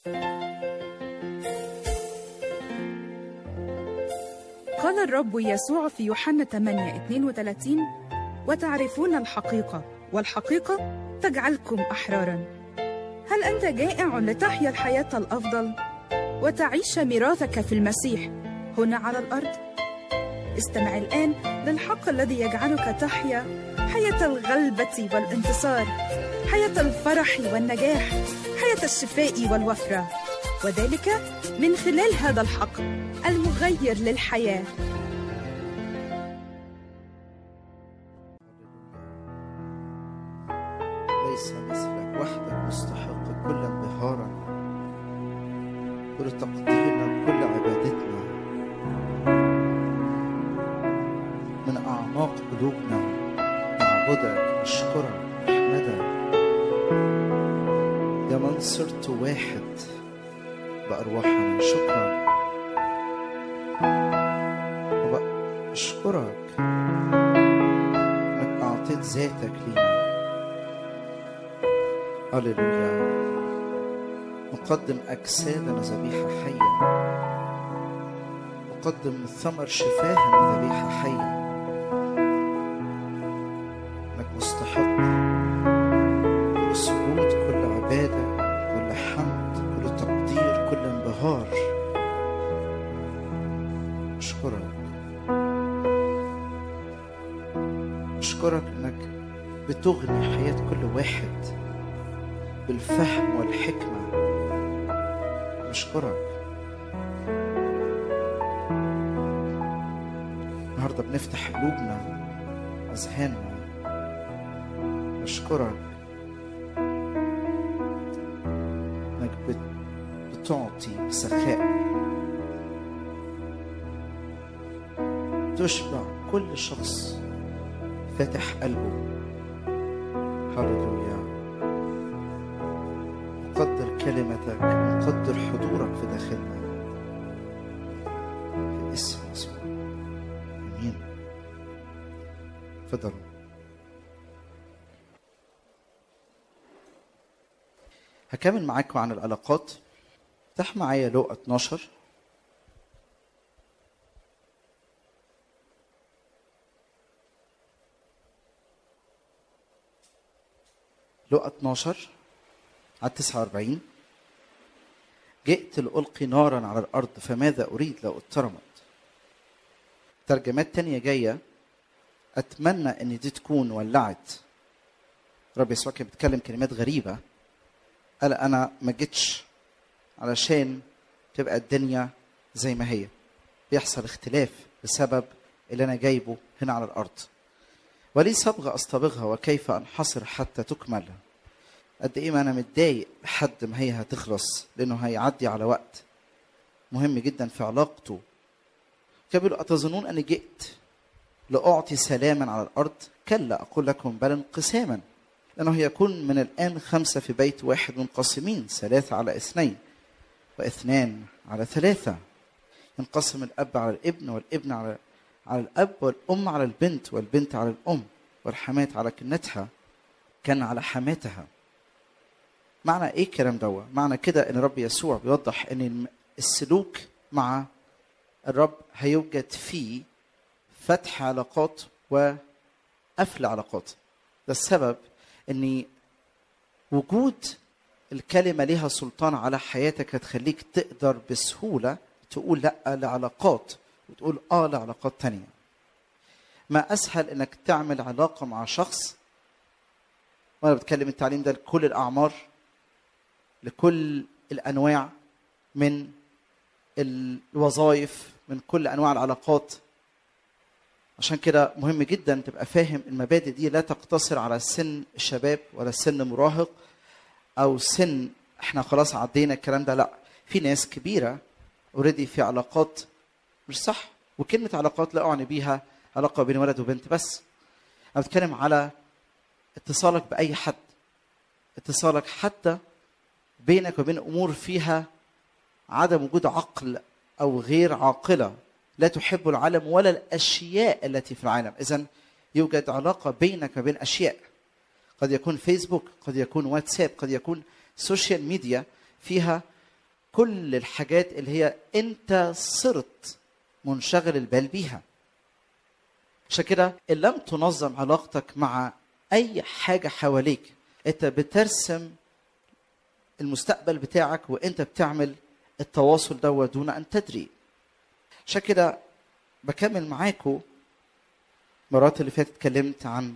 قال الرب يسوع في يوحنا 8 32 وتعرفون الحقيقة والحقيقة تجعلكم أحرارا هل أنت جائع لتحيا الحياة الأفضل وتعيش ميراثك في المسيح هنا على الأرض؟ استمع الآن للحق الذي يجعلك تحيا حياة الغلبة والانتصار حياة الفرح والنجاح حياة الشفاء والوفرة وذلك من خلال هذا الحق المغير للحياه ليس مثلك وحدك مستحق كل انبهارا كل تقديرنا كل عبادتنا من اعماق قلوبنا نعبدك نشكرك نحمدك يا من صرت واحد بارواحنا شكرا واشكرك انك اعطيت ذاتك لينا هللويا نقدم أجسادنا ذبيحة حية نقدم ثمر شفاهنا ذبيحة حية إنك مستحق كل سجود كل عبادة كل حمد كل تقدير كل انبهار أشكرك أشكرك إنك بتغني حياة كل واحد بالفهم والحكمة نشكرك النهارده بنفتح قلوبنا أذهاننا نشكرك إنك بت- بتعطي بسخاء تشبع كل شخص فاتح قلبه هللويا نقدر كلمتك نقدر حضورك في داخلنا في اسم يسوع امين تفضلوا هكمل معاكم عن العلاقات افتح معايا لقا 12 لقا 12 على 49 جئت لألقي نارا على الأرض فماذا أريد لو اضطرمت ترجمات تانية جاية أتمنى إن دي تكون ولعت رب يسوع كان بيتكلم كلمات غريبة قال أنا ما جيتش علشان تبقى الدنيا زي ما هي بيحصل اختلاف بسبب اللي أنا جايبه هنا على الأرض ولي صبغة أصطبغها وكيف أنحصر حتى تكمل قد ايه ما انا متضايق لحد ما هي هتخلص لانه هيعدي على وقت مهم جدا في علاقته كان بيقول اتظنون اني جئت لاعطي سلاما على الارض كلا اقول لكم بل انقساما لانه يكون من الان خمسه في بيت واحد منقسمين ثلاثه على اثنين واثنان على ثلاثه ينقسم الاب على الابن والابن على على الاب والام على البنت والبنت على الام والحماه على كنتها كان على حماتها معنى ايه الكلام دوا معنى كده ان الرب يسوع بيوضح ان الم- السلوك مع الرب هيوجد فيه فتح علاقات وقفل علاقات ده السبب ان وجود الكلمه ليها سلطان على حياتك هتخليك تقدر بسهوله تقول لا لعلاقات وتقول اه لعلاقات تانية ما اسهل انك تعمل علاقه مع شخص وانا بتكلم التعليم ده لكل الاعمار لكل الانواع من الوظائف من كل انواع العلاقات عشان كده مهم جدا تبقى فاهم المبادئ دي لا تقتصر على سن الشباب ولا سن مراهق او سن احنا خلاص عدينا الكلام ده لا في ناس كبيره اوريدي في علاقات مش صح وكلمه علاقات لا اعني بيها علاقه بين ولد وبنت بس انا بتكلم على اتصالك باي حد اتصالك حتى بينك وبين امور فيها عدم وجود عقل او غير عاقله لا تحب العالم ولا الاشياء التي في العالم اذا يوجد علاقه بينك وبين اشياء قد يكون فيسبوك قد يكون واتساب قد يكون سوشيال ميديا فيها كل الحاجات اللي هي انت صرت منشغل البال بيها عشان كده ان لم تنظم علاقتك مع اي حاجه حواليك انت بترسم المستقبل بتاعك وانت بتعمل التواصل ده دون ان تدري عشان كده بكمل معاكم مرات اللي فاتت اتكلمت عن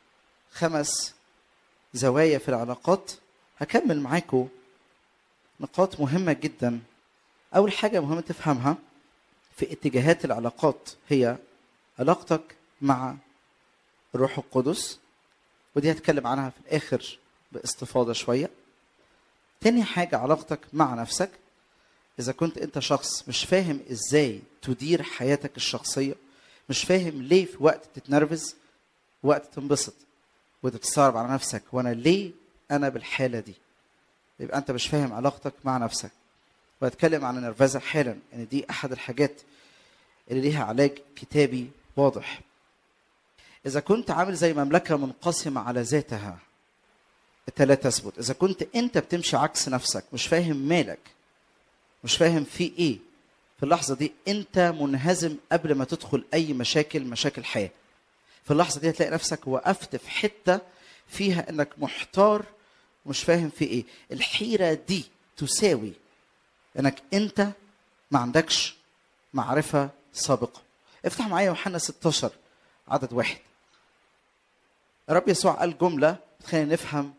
خمس زوايا في العلاقات هكمل معاكم نقاط مهمة جدا أول حاجة مهمة تفهمها في اتجاهات العلاقات هي علاقتك مع الروح القدس ودي هتكلم عنها في الآخر باستفاضة شوية تاني حاجة علاقتك مع نفسك إذا كنت أنت شخص مش فاهم إزاي تدير حياتك الشخصية مش فاهم ليه في وقت تتنرفز وقت تنبسط وتتصارب على نفسك وأنا ليه أنا بالحالة دي يبقى أنت مش فاهم علاقتك مع نفسك وأتكلم عن النرفزة حالا إن دي أحد الحاجات اللي ليها علاج كتابي واضح إذا كنت عامل زي مملكة منقسمة على ذاتها انت لا تثبت اذا كنت انت بتمشي عكس نفسك مش فاهم مالك مش فاهم في ايه في اللحظه دي انت منهزم قبل ما تدخل اي مشاكل مشاكل حياه في اللحظه دي هتلاقي نفسك وقفت في حته فيها انك محتار ومش فاهم في ايه الحيره دي تساوي انك انت ما عندكش معرفه سابقه افتح معايا يوحنا 16 عدد واحد الرب يسوع قال جمله خلينا نفهم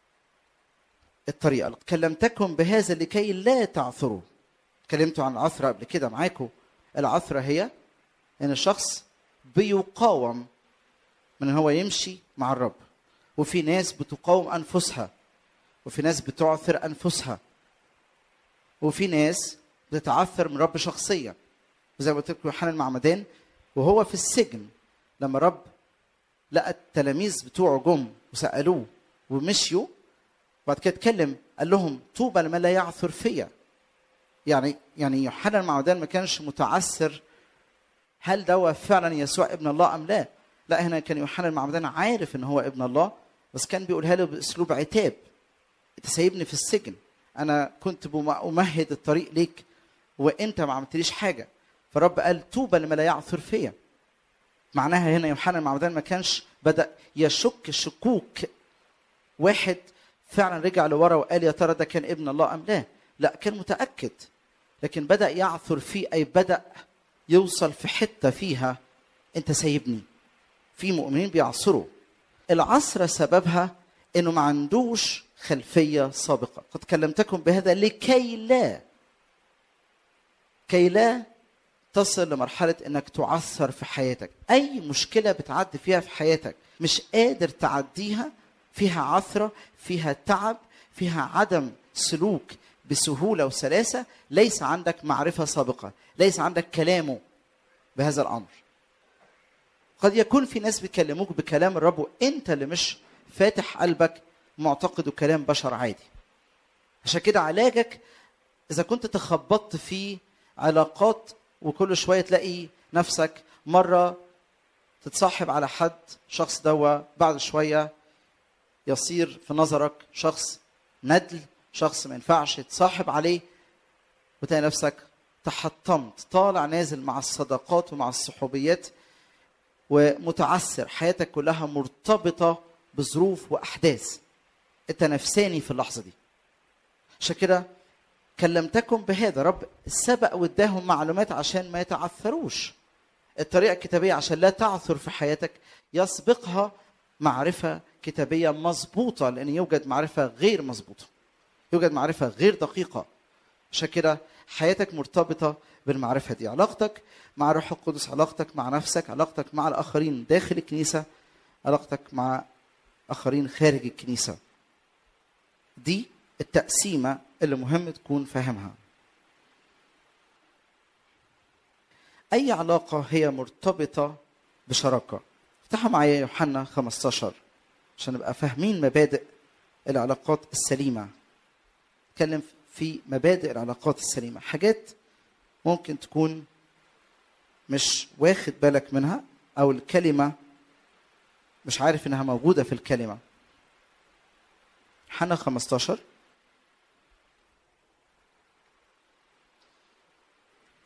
الطريقة كلمتكم بهذا لكي لا تعثروا اتكلمتوا عن العثرة قبل كده معاكم العثرة هي ان الشخص بيقاوم من ان هو يمشي مع الرب وفي ناس بتقاوم انفسها وفي ناس بتعثر انفسها وفي ناس بتتعثر من رب شخصيا وزي ما قلت لكم يوحنا المعمدان وهو في السجن لما الرب لقى التلاميذ بتوعه جم وسالوه ومشيوا بعد كده اتكلم قال لهم طوبى لمن لا يعثر فيا يعني يعني يوحنا المعمدان ما كانش متعثر هل ده فعلا يسوع ابن الله ام لا؟ لا هنا كان يوحنا المعمدان عارف ان هو ابن الله بس كان بيقولها له باسلوب عتاب انت سايبني في السجن انا كنت امهد الطريق ليك وانت ما عملتليش حاجه فالرب قال طوبى لمن لا يعثر فيا معناها هنا يوحنا المعمدان ما كانش بدا يشك شكوك واحد فعلا رجع لورا وقال يا ترى ده كان ابن الله ام لا لا كان متاكد لكن بدا يعثر فيه اي بدا يوصل في حته فيها انت سايبني في مؤمنين بيعصروا العصر سببها انه ما عندوش خلفيه سابقه قد كلمتكم بهذا لكي لا كي لا تصل لمرحله انك تعثر في حياتك اي مشكله بتعدي فيها في حياتك مش قادر تعديها فيها عثره فيها تعب فيها عدم سلوك بسهوله وسلاسه ليس عندك معرفه سابقه ليس عندك كلامه بهذا الامر قد يكون في ناس بيكلموك بكلام الرب وانت اللي مش فاتح قلبك معتقد كلام بشر عادي عشان كده علاجك اذا كنت تخبطت في علاقات وكل شويه تلاقي نفسك مره تتصاحب على حد شخص دوا بعد شويه يصير في نظرك شخص ندل شخص ما ينفعش تصاحب عليه وتلاقي نفسك تحطمت طالع نازل مع الصداقات ومع الصحوبيات ومتعثر حياتك كلها مرتبطه بظروف واحداث انت نفساني في اللحظه دي عشان كده كلمتكم بهذا رب سبق واداهم معلومات عشان ما يتعثروش الطريقه الكتابيه عشان لا تعثر في حياتك يسبقها معرفه كتابيه مظبوطه لان يوجد معرفه غير مظبوطه يوجد معرفه غير دقيقه عشان كده حياتك مرتبطه بالمعرفه دي علاقتك مع الروح القدس علاقتك مع نفسك علاقتك مع الاخرين داخل الكنيسه علاقتك مع اخرين خارج الكنيسه دي التقسيمه اللي مهم تكون فاهمها اي علاقه هي مرتبطه بشراكه افتحوا معايا يوحنا 15 عشان نبقى فاهمين مبادئ العلاقات السليمه نتكلم في مبادئ العلاقات السليمه حاجات ممكن تكون مش واخد بالك منها او الكلمه مش عارف انها موجوده في الكلمه حنا 15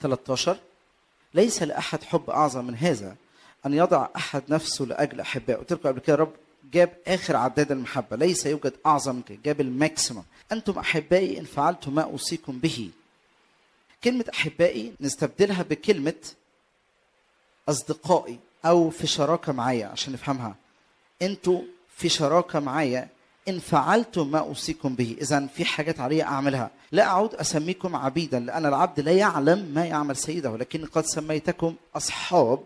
13 ليس لاحد حب اعظم من هذا ان يضع احد نفسه لاجل احبائه قلت لكم قبل كده رب جاب اخر عداد المحبه ليس يوجد اعظم من كده جاب الماكسيمم انتم احبائي ان فعلتم ما اوصيكم به كلمه احبائي نستبدلها بكلمه اصدقائي او في شراكه معايا عشان نفهمها انتوا في شراكه معايا ان فعلتم ما اوصيكم به اذا في حاجات علي اعملها لا اعود اسميكم عبيدا لان العبد لا يعلم ما يعمل سيده لكني قد سميتكم اصحاب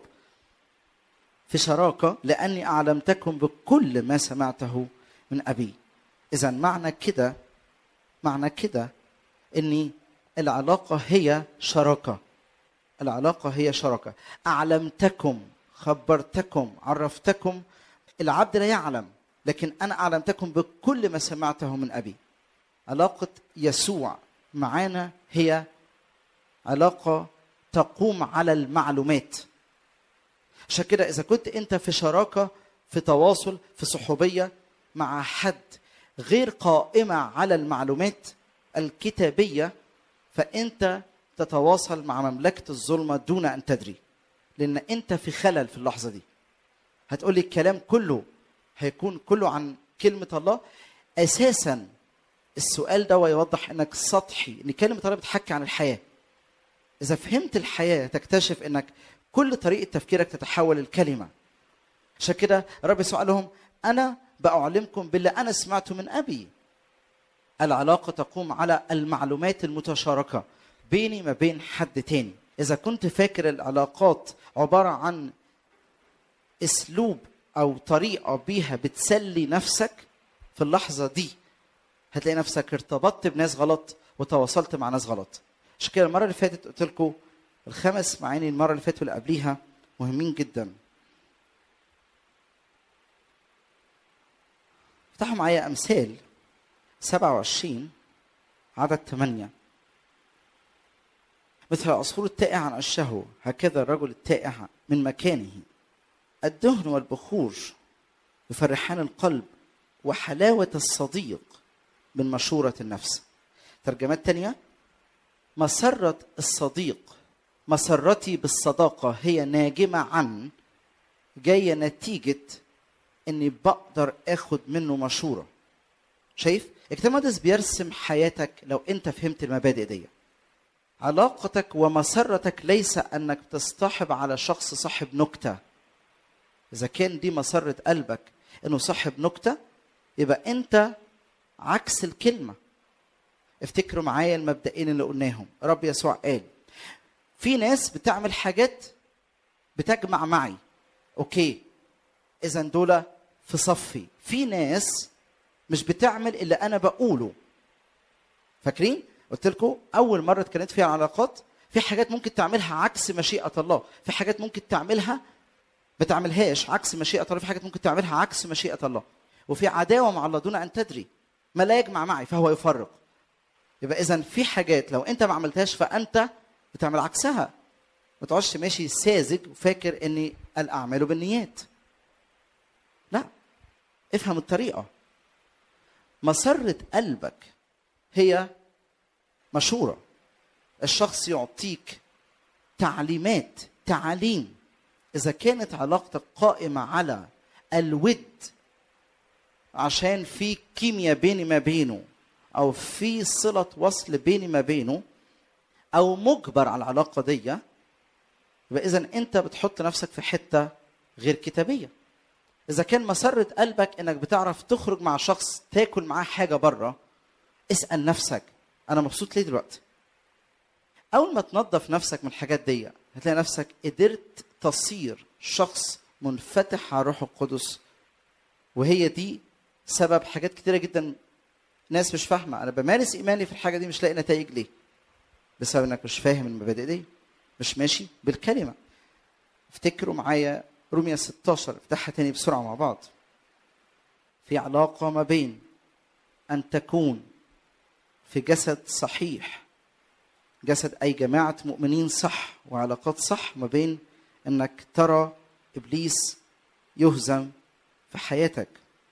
في شراكه لاني اعلمتكم بكل ما سمعته من ابي اذا معنى كده معنى كده اني العلاقه هي شراكه العلاقه هي شراكه اعلمتكم خبرتكم عرفتكم العبد لا يعلم لكن انا اعلمتكم بكل ما سمعته من ابي علاقه يسوع معانا هي علاقه تقوم على المعلومات عشان كده اذا كنت انت في شراكه في تواصل في صحوبيه مع حد غير قائمه على المعلومات الكتابيه فانت تتواصل مع مملكه الظلمه دون ان تدري لان انت في خلل في اللحظه دي هتقولي الكلام كله هيكون كله عن كلمه الله اساسا السؤال ده يوضح انك سطحي ان كلمه الله بتحكي عن الحياه اذا فهمت الحياه تكتشف انك كل طريقه تفكيرك تتحول الكلمه عشان كده الرب يسوع قال لهم انا باعلمكم باللي انا سمعته من ابي العلاقه تقوم على المعلومات المتشاركه بيني ما بين حد تاني اذا كنت فاكر العلاقات عباره عن اسلوب او طريقه بيها بتسلي نفسك في اللحظه دي هتلاقي نفسك ارتبطت بناس غلط وتواصلت مع ناس غلط عشان كده المره اللي فاتت قلت لكم الخمس معاني المره اللي فاتت واللي قبليها مهمين جدا افتحوا معايا امثال 27 عدد 8 مثل العصفور التائع عن عشه هكذا الرجل التائع من مكانه الدهن والبخور يفرحان القلب وحلاوة الصديق من مشورة النفس ترجمات تانية مسرة الصديق مسرتي بالصداقة هي ناجمة عن جاية نتيجة اني بقدر اخد منه مشورة شايف الكتاب المقدس بيرسم حياتك لو انت فهمت المبادئ دي علاقتك ومسرتك ليس انك تصطحب على شخص صاحب نكته اذا كان دي مسره قلبك انه صاحب نكته يبقى انت عكس الكلمه افتكروا معايا المبدئين اللي قلناهم رب يسوع قال في ناس بتعمل حاجات بتجمع معي اوكي اذا دول في صفي في ناس مش بتعمل اللي انا بقوله فاكرين قلت لكم اول مره اتكلمت فيها عن العلاقات في حاجات ممكن تعملها عكس مشيئه الله في حاجات ممكن تعملها ما تعملهاش عكس مشيئه الله في حاجات ممكن تعملها عكس مشيئه الله وفي عداوه مع الله دون ان تدري ما لا يجمع معي فهو يفرق يبقى اذا في حاجات لو انت ما عملتهاش فانت بتعمل عكسها ما تقعدش ماشي ساذج وفاكر ان الاعمال بالنيات لا افهم الطريقه مسره قلبك هي مشوره الشخص يعطيك تعليمات تعاليم اذا كانت علاقتك قائمه على الود عشان في كيمياء بيني ما بينه او في صله وصل بيني ما بينه او مجبر على العلاقه دي يبقى اذا انت بتحط نفسك في حته غير كتابيه اذا كان مسره قلبك انك بتعرف تخرج مع شخص تاكل معاه حاجه بره اسال نفسك انا مبسوط ليه دلوقتي اول ما تنظف نفسك من الحاجات دي هتلاقي نفسك قدرت تصير شخص منفتح على الروح القدس وهي دي سبب حاجات كتيرة جدا ناس مش فاهمة أنا بمارس إيماني في الحاجة دي مش لاقي نتائج ليه؟ بسبب إنك مش فاهم المبادئ دي مش ماشي بالكلمة افتكروا معايا رومية 16 افتحها تاني بسرعة مع بعض في علاقة ما بين أن تكون في جسد صحيح جسد أي جماعة مؤمنين صح وعلاقات صح ما بين انك ترى ابليس يهزم في حياتك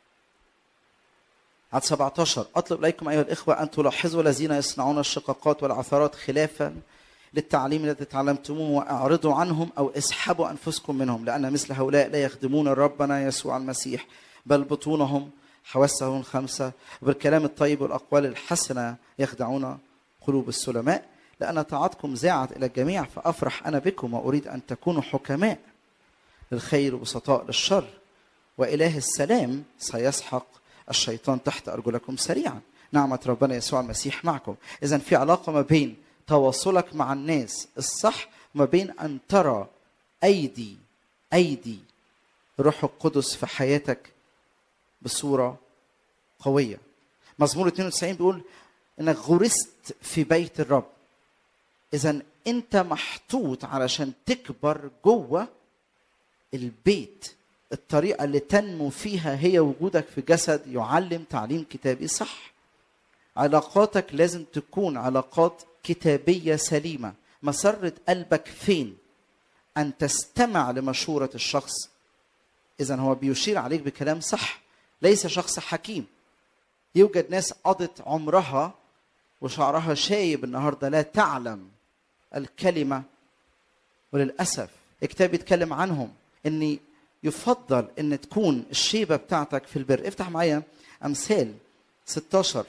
عدد 17 اطلب اليكم ايها الاخوه ان تلاحظوا الذين يصنعون الشقاقات والعثرات خلافا للتعليم الذي تعلمتموه واعرضوا عنهم او اسحبوا انفسكم منهم لان مثل هؤلاء لا يخدمون ربنا يسوع المسيح بل بطونهم حواسهم الخمسه بالكلام الطيب والاقوال الحسنه يخدعون قلوب السلماء لان طاعتكم زاعت الى الجميع فافرح انا بكم واريد ان تكونوا حكماء للخير وبسطاء للشر واله السلام سيسحق الشيطان تحت ارجلكم سريعا نعمه ربنا يسوع المسيح معكم اذا في علاقه ما بين تواصلك مع الناس الصح وما بين ان ترى ايدي ايدي الروح القدس في حياتك بصوره قويه مزمور 92 بيقول انك غرست في بيت الرب اذا انت محطوط علشان تكبر جوه البيت الطريقه اللي تنمو فيها هي وجودك في جسد يعلم تعليم كتابي صح علاقاتك لازم تكون علاقات كتابيه سليمه مسره قلبك فين ان تستمع لمشوره الشخص اذا هو بيشير عليك بكلام صح ليس شخص حكيم يوجد ناس قضت عمرها وشعرها شايب النهارده لا تعلم الكلمه وللاسف الكتاب بيتكلم عنهم ان يفضل ان تكون الشيبه بتاعتك في البر افتح معايا امثال 16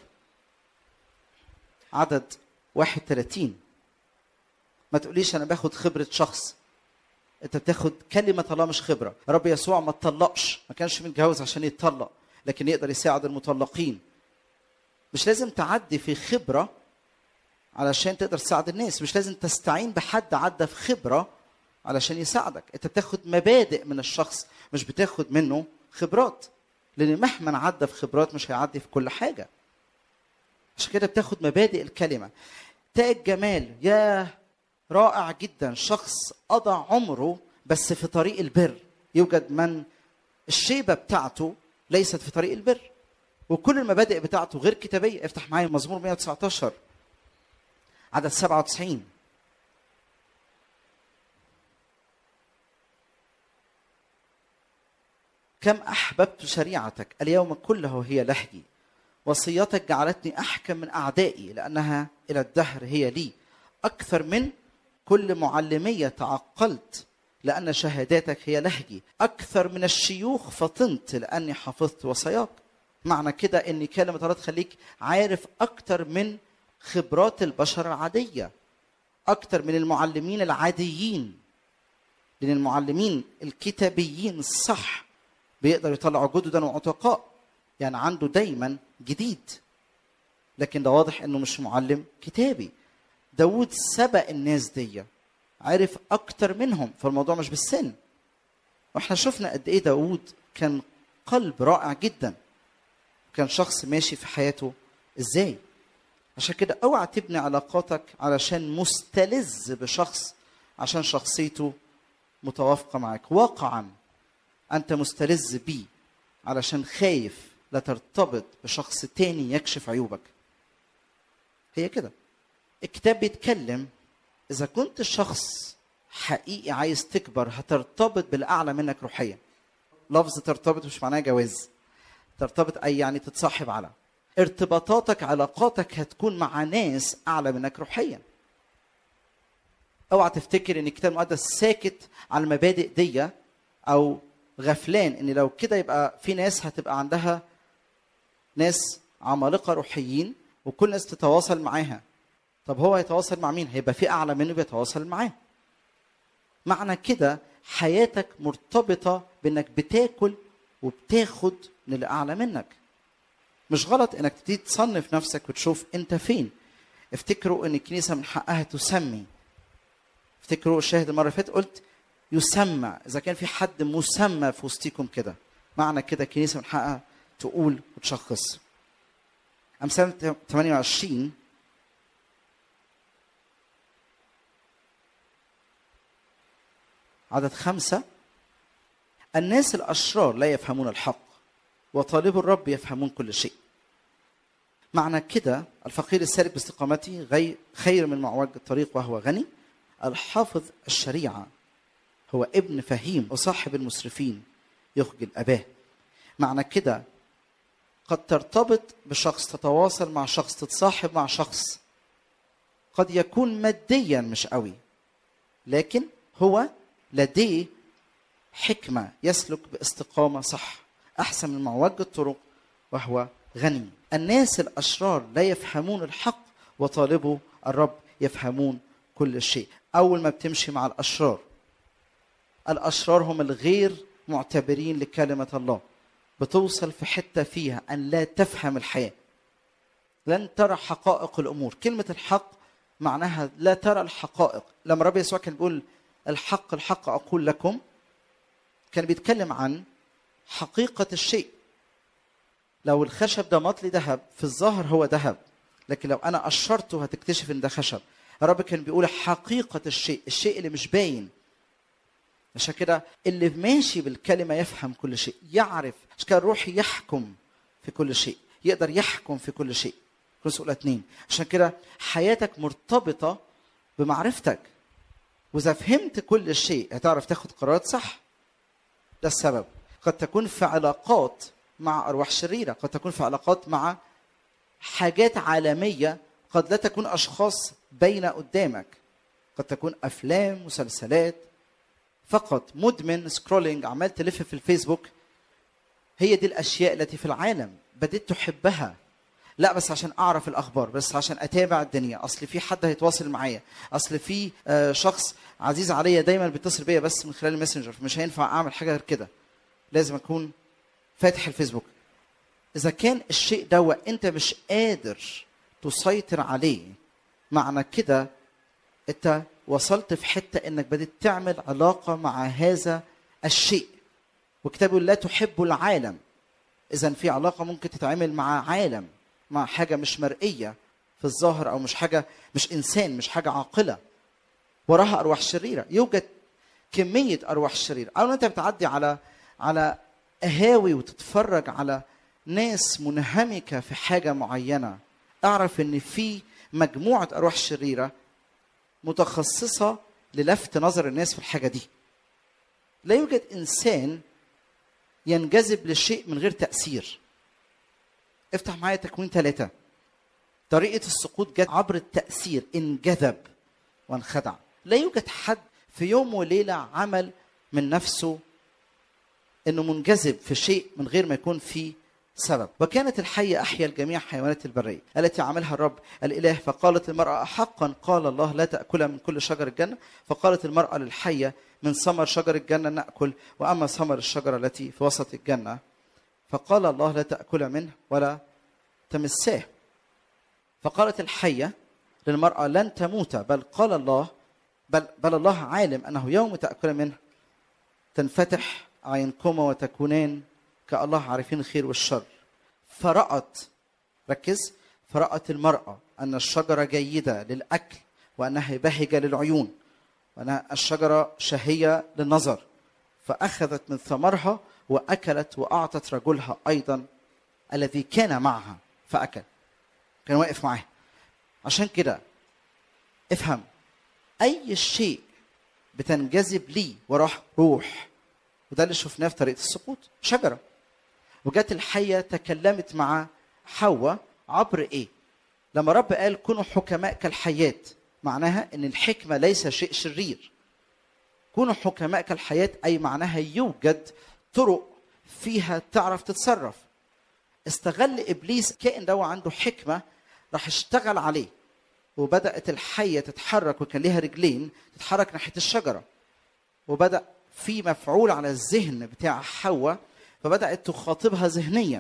عدد 31 ما تقوليش انا باخد خبره شخص انت بتاخد كلمه الله مش خبره رب يسوع ما اتطلقش ما كانش متجوز عشان يتطلق لكن يقدر يساعد المطلقين مش لازم تعدي في خبره علشان تقدر تساعد الناس مش لازم تستعين بحد عدى في خبره علشان يساعدك انت بتاخد مبادئ من الشخص مش بتاخد منه خبرات لان مهما عدى في خبرات مش هيعدي في كل حاجه عشان كده بتاخد مبادئ الكلمه تاج جمال يا رائع جدا شخص قضى عمره بس في طريق البر يوجد من الشيبه بتاعته ليست في طريق البر وكل المبادئ بتاعته غير كتابيه افتح معايا مزمور 119 عدد 97 كم احببت شريعتك اليوم كله هي لهجي وصيتك جعلتني احكم من اعدائي لانها الى الدهر هي لي اكثر من كل معلميه تعقلت لان شهاداتك هي لهجي اكثر من الشيوخ فطنت لاني حفظت وصاياك معنى كده ان كلمه الله تخليك عارف اكثر من خبرات البشر العاديه اكثر من المعلمين العاديين لان المعلمين الكتابيين الصح بيقدروا يطلعوا جددا وعتقاء يعني عنده دايما جديد لكن ده واضح انه مش معلم كتابي داود سبق الناس دي عرف اكتر منهم فالموضوع مش بالسن واحنا شفنا قد ايه داود كان قلب رائع جدا كان شخص ماشي في حياته ازاي عشان كده اوعى تبني علاقاتك علشان مستلذ بشخص عشان شخصيته متوافقه معاك واقعا انت مستلذ بيه علشان خايف لا ترتبط بشخص تاني يكشف عيوبك هي كده الكتاب بيتكلم اذا كنت شخص حقيقي عايز تكبر هترتبط بالاعلى منك روحيا لفظ ترتبط مش معناه جواز ترتبط اي يعني تتصاحب على ارتباطاتك علاقاتك هتكون مع ناس اعلى منك روحيا اوعى تفتكر ان الكتاب المقدس ساكت على المبادئ دي او غفلان ان لو كده يبقى في ناس هتبقى عندها ناس عمالقه روحيين وكل الناس تتواصل معاها طب هو هيتواصل مع مين هيبقى في اعلى منه بيتواصل معاه معنى كده حياتك مرتبطه بانك بتاكل وبتاخد من اللي اعلى منك مش غلط انك تبتدي تصنف نفسك وتشوف انت فين افتكروا ان الكنيسه من حقها تسمي افتكروا الشاهد المره اللي فاتت قلت يسمى اذا كان في حد مسمى في وسطيكم كده معنى كده الكنيسه من حقها تقول وتشخص امثال 28 عدد خمسة الناس الأشرار لا يفهمون الحق وطالب الرب يفهمون كل شيء معنى كده الفقير السالك باستقامته غير خير من معوج الطريق وهو غني الحافظ الشريعة هو ابن فهيم وصاحب المسرفين يخجل أباه معنى كده قد ترتبط بشخص تتواصل مع شخص تتصاحب مع شخص قد يكون ماديا مش قوي لكن هو لديه حكمة يسلك باستقامة صح أحسن من معوج الطرق وهو غني الناس الأشرار لا يفهمون الحق وطالبوا الرب يفهمون كل شيء أول ما بتمشي مع الأشرار الأشرار هم الغير معتبرين لكلمة الله بتوصل في حتة فيها أن لا تفهم الحياة لن ترى حقائق الأمور كلمة الحق معناها لا ترى الحقائق لما رب يسوع كان بيقول الحق الحق أقول لكم كان بيتكلم عن حقيقة الشيء لو الخشب ده مطلي ذهب في الظاهر هو ذهب لكن لو انا قشرته هتكتشف ان ده خشب الرب كان بيقول حقيقة الشيء الشيء اللي مش باين عشان كده اللي ماشي بالكلمة يفهم كل شيء يعرف عشان كده الروح يحكم في كل شيء يقدر يحكم في كل شيء كورنثوس الاولى اتنين عشان كده حياتك مرتبطة بمعرفتك واذا فهمت كل شيء هتعرف تاخد قرارات صح ده السبب قد تكون في علاقات مع ارواح شريره قد تكون في علاقات مع حاجات عالميه قد لا تكون اشخاص باينه قدامك قد تكون افلام مسلسلات فقط مدمن سكرولينج عمال تلف في الفيسبوك هي دي الاشياء التي في العالم بديت تحبها لا بس عشان اعرف الاخبار بس عشان اتابع الدنيا اصل في حد هيتواصل معايا اصل في آه، شخص عزيز عليا دايما بيتصل بيا بس من خلال الماسنجر مش هينفع اعمل حاجه غير كده لازم اكون فاتح الفيسبوك اذا كان الشيء ده انت مش قادر تسيطر عليه معنى كده انت وصلت في حته انك بدأت تعمل علاقه مع هذا الشيء وكتاب يقول لا تحب العالم اذا في علاقه ممكن تتعامل مع عالم مع حاجه مش مرئيه في الظاهر او مش حاجه مش انسان مش حاجه عاقله وراها ارواح شريره يوجد كميه ارواح شريره اول ما انت بتعدي على على قهاوي وتتفرج على ناس منهمكه في حاجه معينه اعرف ان في مجموعه ارواح شريره متخصصه للفت نظر الناس في الحاجه دي لا يوجد انسان ينجذب للشيء من غير تاثير افتح معايا تكوين ثلاثة طريقة السقوط جت عبر التأثير انجذب وانخدع لا يوجد حد في يوم وليلة عمل من نفسه انه منجذب في شيء من غير ما يكون فيه سبب وكانت الحية أحيا الجميع حيوانات البرية التي عملها الرب الإله فقالت المرأة حقا قال الله لا تأكل من كل شجر الجنة فقالت المرأة للحية من ثمر شجر الجنة نأكل وأما ثمر الشجرة التي في وسط الجنة فقال الله لا تأكل منه ولا تمساه فقالت الحية للمرأة لن تموت بل قال الله بل, بل الله عالم أنه يوم تأكل منه تنفتح أعينكما وتكونان كالله عارفين الخير والشر فرأت ركز فرأت المرأة أن الشجرة جيدة للأكل وأنها بهجة للعيون وأن الشجرة شهية للنظر فأخذت من ثمرها وأكلت وأعطت رجلها أيضا الذي كان معها فأكل كان واقف معاه عشان كده افهم أي شيء بتنجذب ليه وراه روح وده اللي شفناه في طريقة السقوط شجرة وجت الحية تكلمت مع حواء عبر ايه؟ لما رب قال كونوا حكماء كالحيات معناها ان الحكمة ليس شيء شرير كونوا حكماء كالحياة اي معناها يوجد طرق فيها تعرف تتصرف استغل ابليس كائن ده عنده حكمة راح اشتغل عليه وبدأت الحية تتحرك وكان ليها رجلين تتحرك ناحية الشجرة وبدأ في مفعول على الذهن بتاع حواء فبدأت تخاطبها ذهنيا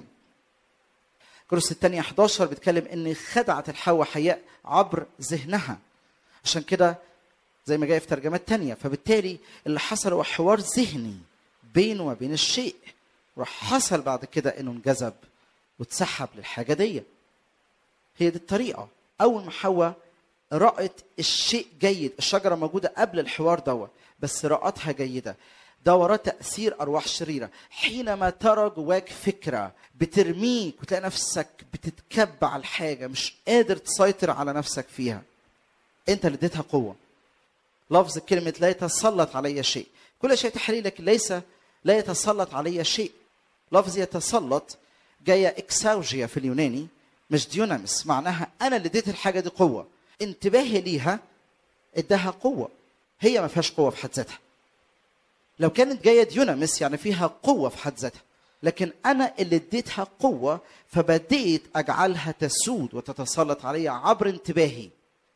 كورس الثانية 11 بيتكلم ان خدعت الحواء حياء عبر ذهنها عشان كده زي ما جاي في ترجمات تانية فبالتالي اللي حصل هو حوار ذهني بينه وبين الشيء وراح حصل بعد كده انه انجذب واتسحب للحاجة دي هي دي الطريقة أول ما حواء رأت الشيء جيد الشجرة موجودة قبل الحوار دوا بس رأتها جيدة ده وراه تأثير أرواح شريرة حينما ترى جواك فكرة بترميك وتلاقي نفسك بتتكب على الحاجة مش قادر تسيطر على نفسك فيها أنت اللي اديتها قوة لفظ كلمة لا يتسلط علي شيء كل شيء تحري لك ليس لا يتسلط علي شيء لفظ يتسلط جاية إكساوجيا في اليوناني مش ديونامس معناها أنا اللي اديت الحاجة دي قوة انتباهي ليها اداها قوه هي ما فيهاش قوه في حد ذاتها لو كانت جايه ديونامس يعني فيها قوه في حد ذاتها لكن انا اللي اديتها قوه فبديت اجعلها تسود وتتسلط علي عبر انتباهي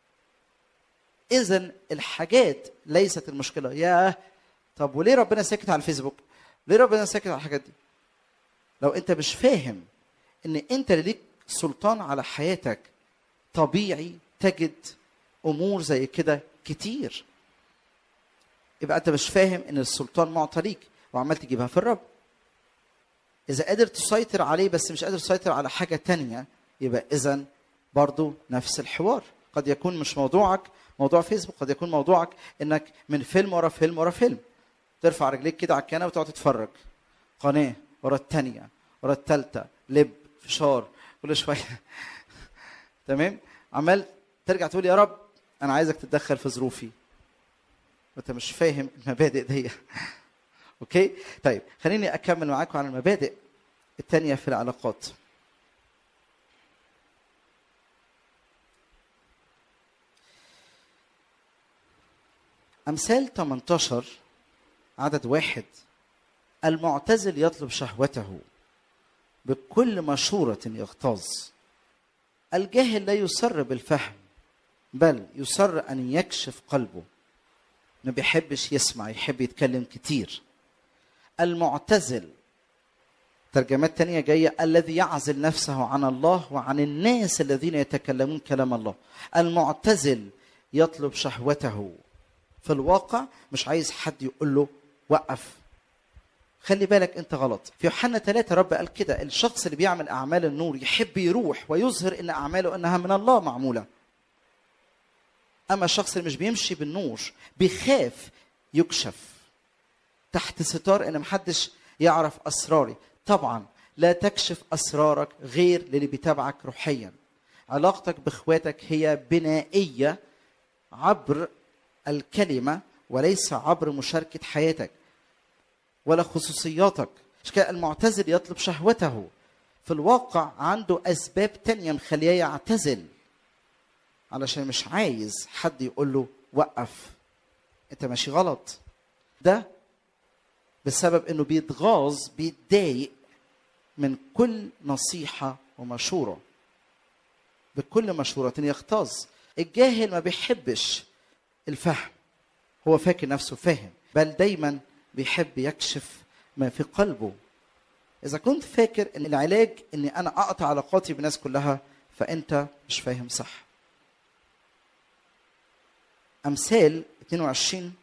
اذا الحاجات ليست المشكله يا طب وليه ربنا ساكت على الفيسبوك ليه ربنا ساكت على الحاجات دي لو انت مش فاهم ان انت اللي ليك سلطان على حياتك طبيعي تجد امور زي كده كتير يبقى انت مش فاهم ان السلطان معطى ليك وعمال تجيبها في الرب اذا قادر تسيطر عليه بس مش قادر تسيطر على حاجه تانية يبقى اذا برضو نفس الحوار قد يكون مش موضوعك موضوع فيسبوك قد يكون موضوعك انك من فيلم ورا فيلم ورا فيلم ترفع رجليك كده على الكنبه وتقعد تتفرج قناه ورا الثانيه ورا الثالثه لب فشار كل شويه تمام عمال ترجع تقول يا رب انا عايزك تتدخل في ظروفي وانت مش فاهم المبادئ دي اوكي طيب خليني اكمل معاكم على المبادئ الثانيه في العلاقات امثال 18 عدد واحد المعتزل يطلب شهوته بكل مشورة يغتاظ الجاهل لا يسر بالفهم بل يسر أن يكشف قلبه ما بيحبش يسمع يحب يتكلم كتير المعتزل ترجمات تانية جاية الذي يعزل نفسه عن الله وعن الناس الذين يتكلمون كلام الله المعتزل يطلب شهوته في الواقع مش عايز حد يقول له وقف خلي بالك انت غلط في يوحنا ثلاثة رب قال كده الشخص اللي بيعمل اعمال النور يحب يروح ويظهر ان اعماله انها من الله معموله اما الشخص اللي مش بيمشي بالنور بيخاف يكشف تحت ستار ان محدش يعرف اسراري طبعا لا تكشف اسرارك غير للي بيتابعك روحيا علاقتك باخواتك هي بنائيه عبر الكلمه وليس عبر مشاركه حياتك ولا خصوصياتك مش كده المعتزل يطلب شهوته في الواقع عنده اسباب تانية مخليه يعتزل علشان مش عايز حد يقول له وقف انت ماشي غلط ده بسبب انه بيتغاظ بيتضايق من كل نصيحة ومشورة بكل مشورة يغتاظ الجاهل ما بيحبش الفهم هو فاكر نفسه فاهم بل دايما بيحب يكشف ما في قلبه إذا كنت فاكر إن العلاج إني أنا أقطع علاقاتي بالناس كلها فأنت مش فاهم صح. أمثال 22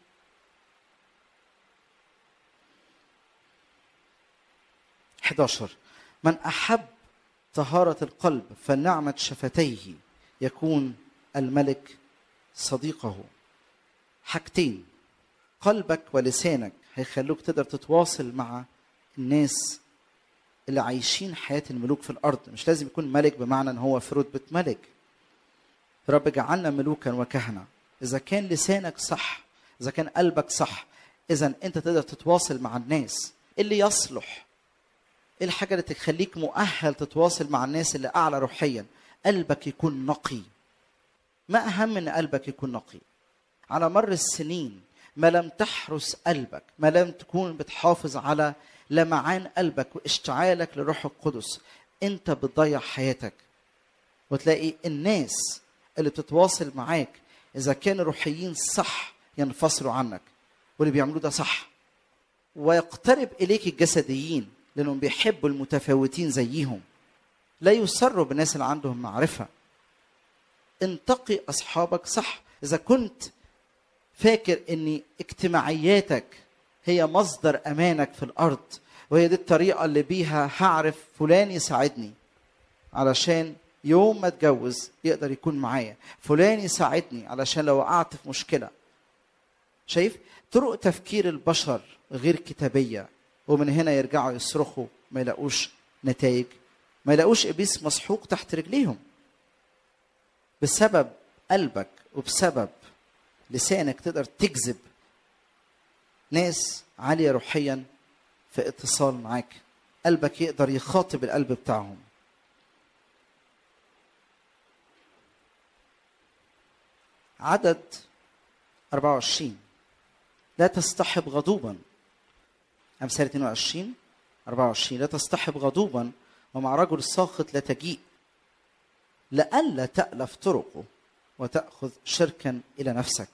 11 من أحب طهارة القلب فنعمة شفتيه يكون الملك صديقه حاجتين قلبك ولسانك هيخلوك تقدر تتواصل مع الناس اللي عايشين حياة الملوك في الأرض مش لازم يكون ملك بمعنى أن هو في رتبة ملك رب جعلنا ملوكا وكهنة إذا كان لسانك صح إذا كان قلبك صح إذا أنت تقدر تتواصل مع الناس اللي يصلح إيه الحاجة اللي تخليك مؤهل تتواصل مع الناس اللي أعلى روحيا قلبك يكون نقي ما أهم من قلبك يكون نقي على مر السنين ما لم تحرس قلبك ما لم تكون بتحافظ على لمعان قلبك واشتعالك لروح القدس انت بتضيع حياتك وتلاقي الناس اللي بتتواصل معاك اذا كانوا روحيين صح ينفصلوا عنك واللي بيعملوه ده صح ويقترب اليك الجسديين لانهم بيحبوا المتفاوتين زيهم لا يسروا بالناس اللي عندهم معرفه انتقي اصحابك صح اذا كنت فاكر ان اجتماعياتك هي مصدر امانك في الارض وهي دي الطريقه اللي بيها هعرف فلان يساعدني علشان يوم ما اتجوز يقدر يكون معايا فلان يساعدني علشان لو وقعت في مشكله شايف طرق تفكير البشر غير كتابيه ومن هنا يرجعوا يصرخوا ما يلاقوش نتائج ما يلاقوش ابليس مسحوق تحت رجليهم بسبب قلبك وبسبب لسانك تقدر تجذب ناس عالية روحيا في اتصال معاك قلبك يقدر يخاطب القلب بتاعهم عدد 24 لا تصطحب غضوبا أمثال 22 24 لا تصطحب غضوبا ومع رجل ساخط لا تجيء لئلا تألف طرقه وتأخذ شركا إلى نفسك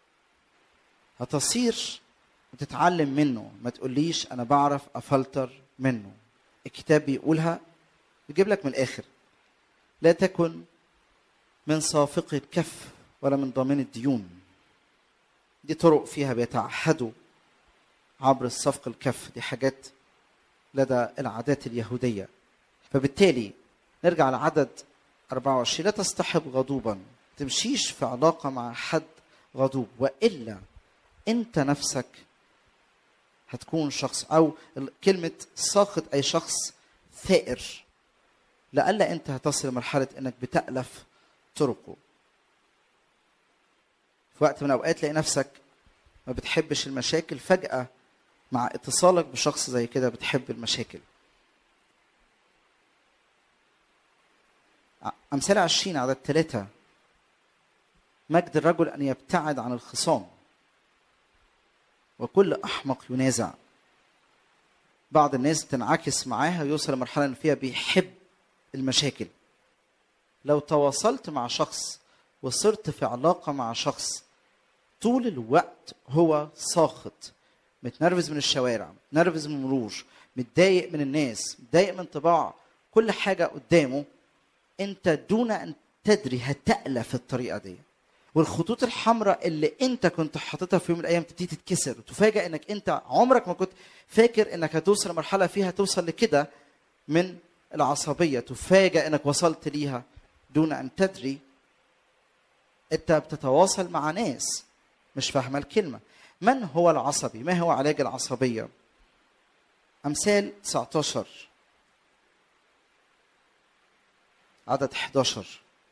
هتصير وتتعلم منه ما تقوليش أنا بعرف أفلتر منه الكتاب بيقولها يجيب لك من الآخر لا تكن من صافق الكف ولا من ضامن الديون دي طرق فيها بيتعهدوا عبر الصفق الكف دي حاجات لدى العادات اليهودية فبالتالي نرجع لعدد 24 لا تصطحب غضوبا تمشيش في علاقة مع حد غضوب وإلا أنت نفسك هتكون شخص أو كلمة ساخط أي شخص ثائر لألا أنت هتصل لمرحلة أنك بتألف طرقه في وقت من الأوقات تلاقي نفسك ما بتحبش المشاكل فجأة مع اتصالك بشخص زي كده بتحب المشاكل أمثال عشرين عدد ثلاثة مجد الرجل أن يبتعد عن الخصام وكل أحمق ينازع بعض الناس تنعكس معاها ويوصل لمرحلة إن فيها بيحب المشاكل لو تواصلت مع شخص وصرت في علاقة مع شخص طول الوقت هو ساخط متنرفز من الشوارع متنرفز من المرور متضايق من الناس متضايق من طباع كل حاجة قدامه انت دون ان تدري هتألف الطريقة دي والخطوط الحمراء اللي انت كنت حاططها في يوم من الايام تبتدي تتكسر وتفاجئ انك انت عمرك ما كنت فاكر انك هتوصل لمرحله فيها توصل لكده من العصبيه تفاجئ انك وصلت ليها دون ان تدري انت بتتواصل مع ناس مش فاهمه الكلمه من هو العصبي ما هو علاج العصبيه امثال 19 عدد 11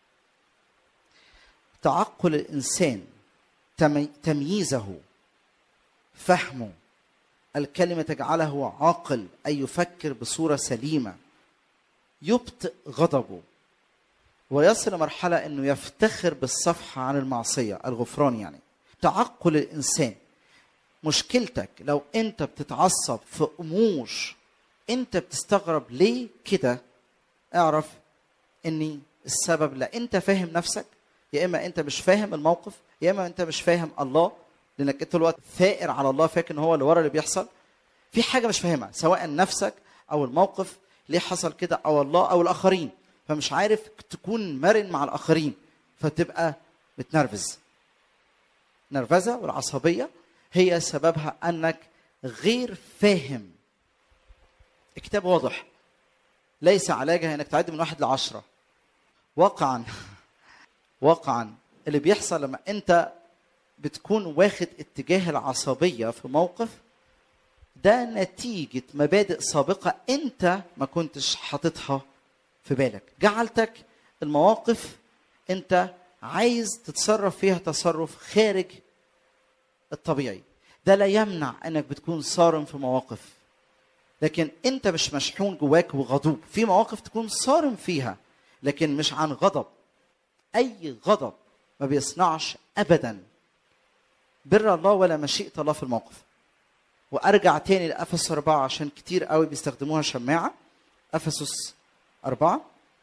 تعقل الانسان تمييزه فهمه الكلمه تجعله عاقل اي يفكر بصوره سليمه يبطئ غضبه ويصل لمرحله انه يفتخر بالصفحه عن المعصيه الغفران يعني تعقل الانسان مشكلتك لو انت بتتعصب في امور انت بتستغرب ليه كده اعرف اني السبب لا انت فاهم نفسك يا اما انت مش فاهم الموقف يا اما انت مش فاهم الله لانك طول الوقت ثائر على الله فاكر ان هو اللي ورا اللي بيحصل في حاجه مش فاهمها سواء نفسك او الموقف ليه حصل كده او الله او الاخرين فمش عارف تكون مرن مع الاخرين فتبقى متنرفز نرفزه والعصبيه هي سببها انك غير فاهم الكتاب واضح ليس علاجها انك تعد من واحد لعشرة واقعا واقعا اللي بيحصل لما انت بتكون واخد اتجاه العصبيه في موقف ده نتيجه مبادئ سابقه انت ما كنتش حاططها في بالك جعلتك المواقف انت عايز تتصرف فيها تصرف خارج الطبيعي ده لا يمنع انك بتكون صارم في مواقف لكن انت مش مشحون جواك وغضوب في مواقف تكون صارم فيها لكن مش عن غضب اي غضب ما بيصنعش ابدا بر الله ولا مشيئه الله في الموقف وارجع تاني لافسس أربعة عشان كتير قوي بيستخدموها شماعه افسس أربعة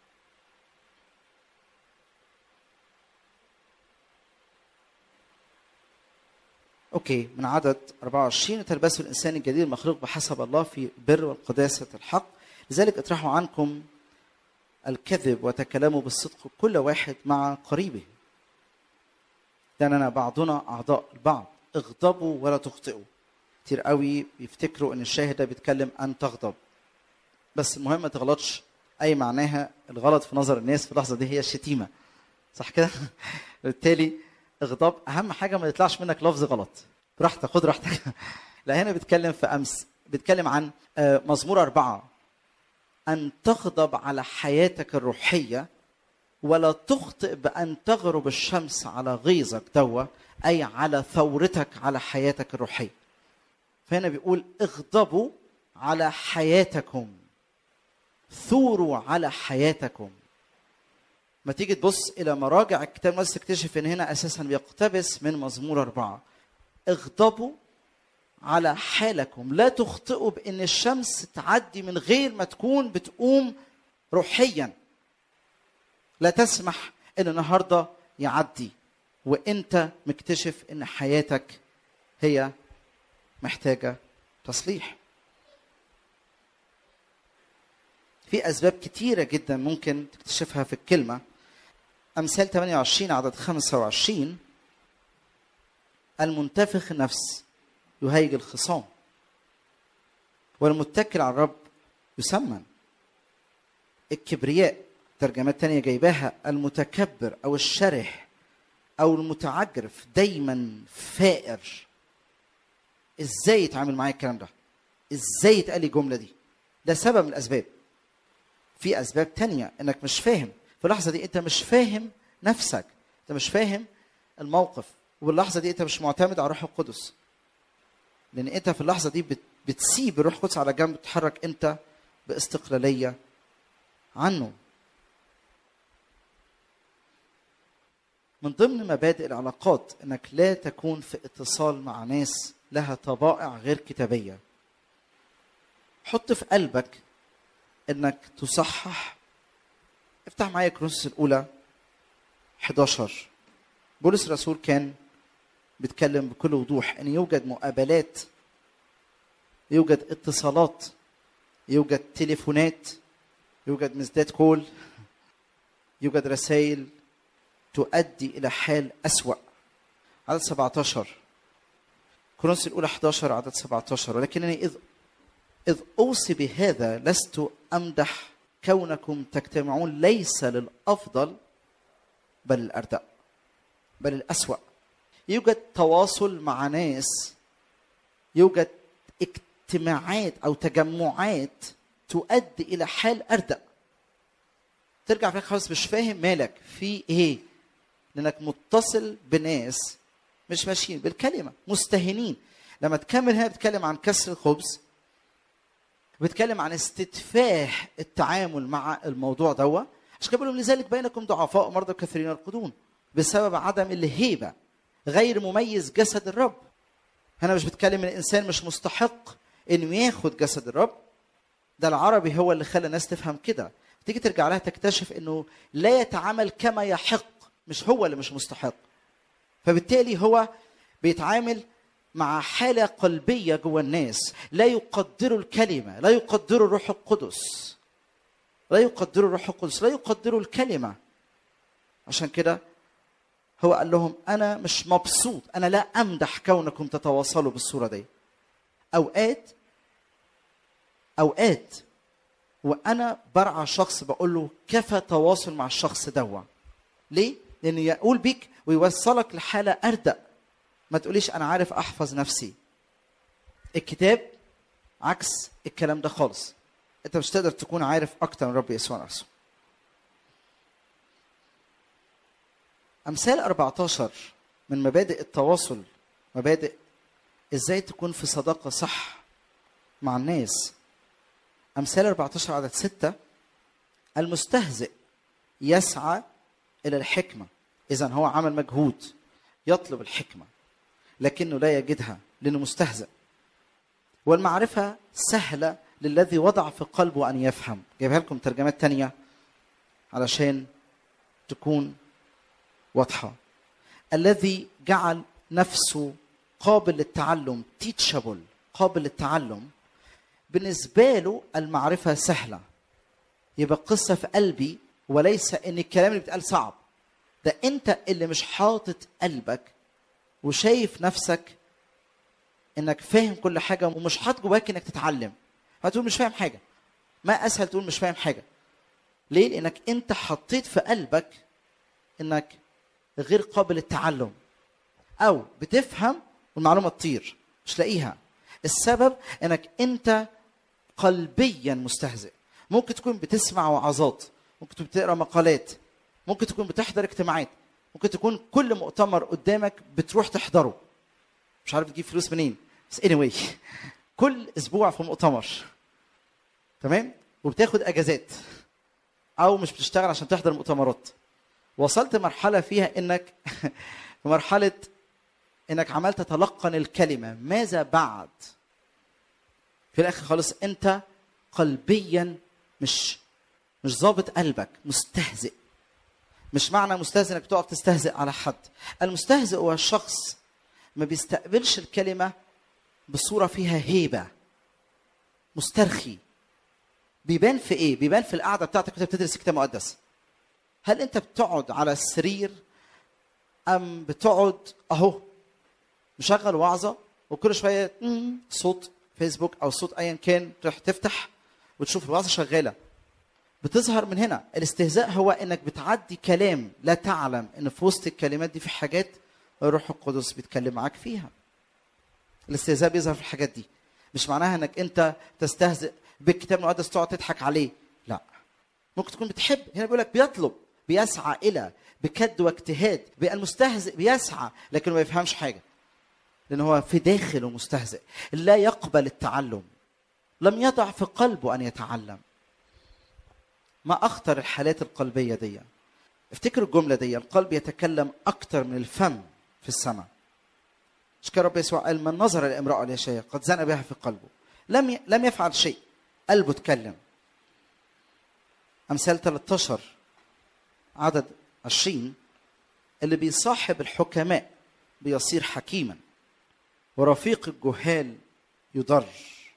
اوكي من عدد 24 تلبسوا الانسان الجديد المخلوق بحسب الله في بر والقداسه الحق لذلك اطرحوا عنكم الكذب وتكلموا بالصدق كل واحد قريبه قريبه لاننا بعضنا اعضاء البعض اغضبوا ولا تخطئوا كتير قوي بيفتكروا ان الشاهد ده بيتكلم ان تغضب بس المهم ما تغلطش اي معناها الغلط في نظر الناس في اللحظه دي هي الشتيمه صح كده بالتالي اغضاب اهم حاجه ما يطلعش منك لفظ غلط براحتك خد راحتك لا هنا بيتكلم في امس بيتكلم عن مزمور أربعة أن تغضب على حياتك الروحية ولا تخطئ بأن تغرب الشمس على غيظك دوا أي على ثورتك على حياتك الروحية فهنا بيقول اغضبوا على حياتكم ثوروا على حياتكم ما تيجي تبص الى مراجع الكتاب المقدس تكتشف ان هنا اساسا بيقتبس من مزمور اربعه اغضبوا على حالكم لا تخطئوا بان الشمس تعدي من غير ما تكون بتقوم روحيا لا تسمح ان النهارده يعدي وانت مكتشف ان حياتك هي محتاجه تصليح في اسباب كتيره جدا ممكن تكتشفها في الكلمه امثال 28 عدد 25 المنتفخ النفس يهيج الخصام والمتكل على الرب يسمن الكبرياء ترجمات تانية جايباها المتكبر أو الشرح أو المتعجرف دايما فائر ازاي يتعامل معايا الكلام ده ازاي يتقال لي الجملة دي ده سبب من الأسباب في أسباب تانية إنك مش فاهم في اللحظة دي أنت مش فاهم نفسك أنت مش فاهم الموقف واللحظة دي أنت مش معتمد على الروح القدس لأن أنت في اللحظة دي بت- بتسيب الروح القدس على جنب تتحرك أنت باستقلالية عنه من ضمن مبادئ العلاقات انك لا تكون في اتصال مع ناس لها طبائع غير كتابيه حط في قلبك انك تصحح افتح معايا كرونس الاولى 11 بولس الرسول كان بيتكلم بكل وضوح ان يوجد مقابلات يوجد اتصالات يوجد تليفونات يوجد مزداد كول يوجد رسائل تؤدي الى حال اسوا عدد 17 كورنثوس الاولى 11 عدد 17 ولكنني اذ اذ اوصي بهذا لست امدح كونكم تجتمعون ليس للافضل بل الاردأ بل الاسوا يوجد تواصل مع ناس يوجد اجتماعات او تجمعات تؤدي الى حال اردأ ترجع في الآخر خالص مش فاهم مالك في ايه لانك متصل بناس مش ماشيين بالكلمه مستهينين لما تكمل هنا بتتكلم عن كسر الخبز بتتكلم عن استتفاه التعامل مع الموضوع دوا عشان كده بيقول لذلك بينكم ضعفاء ومرضى كثيرين يرقدون بسبب عدم الهيبه غير مميز جسد الرب هنا مش بتكلم ان الانسان مش مستحق انه ياخد جسد الرب ده العربي هو اللي خلى الناس تفهم كده تيجي ترجع لها تكتشف انه لا يتعامل كما يحق مش هو اللي مش مستحق فبالتالي هو بيتعامل مع حالة قلبية جوه الناس لا يقدروا الكلمة لا يقدروا الروح القدس لا يقدروا الروح القدس لا يقدروا الكلمة عشان كده هو قال لهم أنا مش مبسوط أنا لا أمدح كونكم تتواصلوا بالصورة دي أوقات أوقات وأنا برعى شخص بقول له كفى تواصل مع الشخص دوا ليه؟ لأنه يقول بيك ويوصلك لحالة أردأ ما تقوليش أنا عارف أحفظ نفسي الكتاب عكس الكلام ده خالص أنت مش تقدر تكون عارف أكتر من رب يسوع نفسه أمثال 14 من مبادئ التواصل مبادئ إزاي تكون في صداقة صح مع الناس أمثال 14 عدد 6 المستهزئ يسعى إلى الحكمة إذا هو عمل مجهود يطلب الحكمة لكنه لا يجدها لأنه مستهزئ والمعرفة سهلة للذي وضع في قلبه أن يفهم جايبها لكم ترجمات تانية علشان تكون واضحة الذي جعل نفسه قابل للتعلم teachable قابل للتعلم بالنسبة له المعرفة سهلة يبقى قصة في قلبي وليس ان الكلام اللي بيتقال صعب ده انت اللي مش حاطط قلبك وشايف نفسك انك فاهم كل حاجة ومش حاطط جواك انك تتعلم هتقول مش فاهم حاجة ما اسهل تقول مش فاهم حاجة ليه؟ لانك انت حطيت في قلبك انك غير قابل للتعلم او بتفهم والمعلومة تطير مش لاقيها السبب انك انت قلبيا مستهزئ ممكن تكون بتسمع وعظات ممكن تكون بتقرا مقالات ممكن تكون بتحضر اجتماعات ممكن تكون كل مؤتمر قدامك بتروح تحضره مش عارف تجيب فلوس منين بس anyway كل اسبوع في مؤتمر تمام وبتاخد اجازات او مش بتشتغل عشان تحضر مؤتمرات وصلت مرحله فيها انك في مرحله انك عمال تتلقن الكلمه ماذا بعد في الاخر خالص انت قلبيا مش مش ظابط قلبك مستهزئ مش معنى مستهزئ انك تقف تستهزئ على حد المستهزئ هو الشخص ما بيستقبلش الكلمه بصوره فيها هيبه مسترخي بيبان في ايه بيبان في القعده بتاعتك وانت بتدرس كتاب مقدس هل انت بتقعد على السرير ام بتقعد اهو مشغل وعظه وكل شويه مم، صوت فيسبوك او صوت ايا كان تروح تفتح وتشوف الوعظه شغاله بتظهر من هنا الاستهزاء هو انك بتعدي كلام لا تعلم ان في وسط الكلمات دي في حاجات الروح القدس بيتكلم معاك فيها الاستهزاء بيظهر في الحاجات دي مش معناها انك انت تستهزئ بالكتاب المقدس تقعد تضحك عليه لا ممكن تكون بتحب هنا بيقول لك بيطلب بيسعى الى بكد واجتهاد بقى المستهزئ بيسعى لكن ما يفهمش حاجه لان هو في داخله مستهزئ لا يقبل التعلم لم يضع في قلبه ان يتعلم ما اخطر الحالات القلبيه دي افتكروا الجمله دي القلب يتكلم اكثر من الفم في السماء مش كده رب يسوع قال من نظر الامراه اليشيه قد زنى بها في قلبه لم ي... لم يفعل شيء قلبه اتكلم امثال 13 عدد 20 اللي بيصاحب الحكماء بيصير حكيما ورفيق الجهال يضر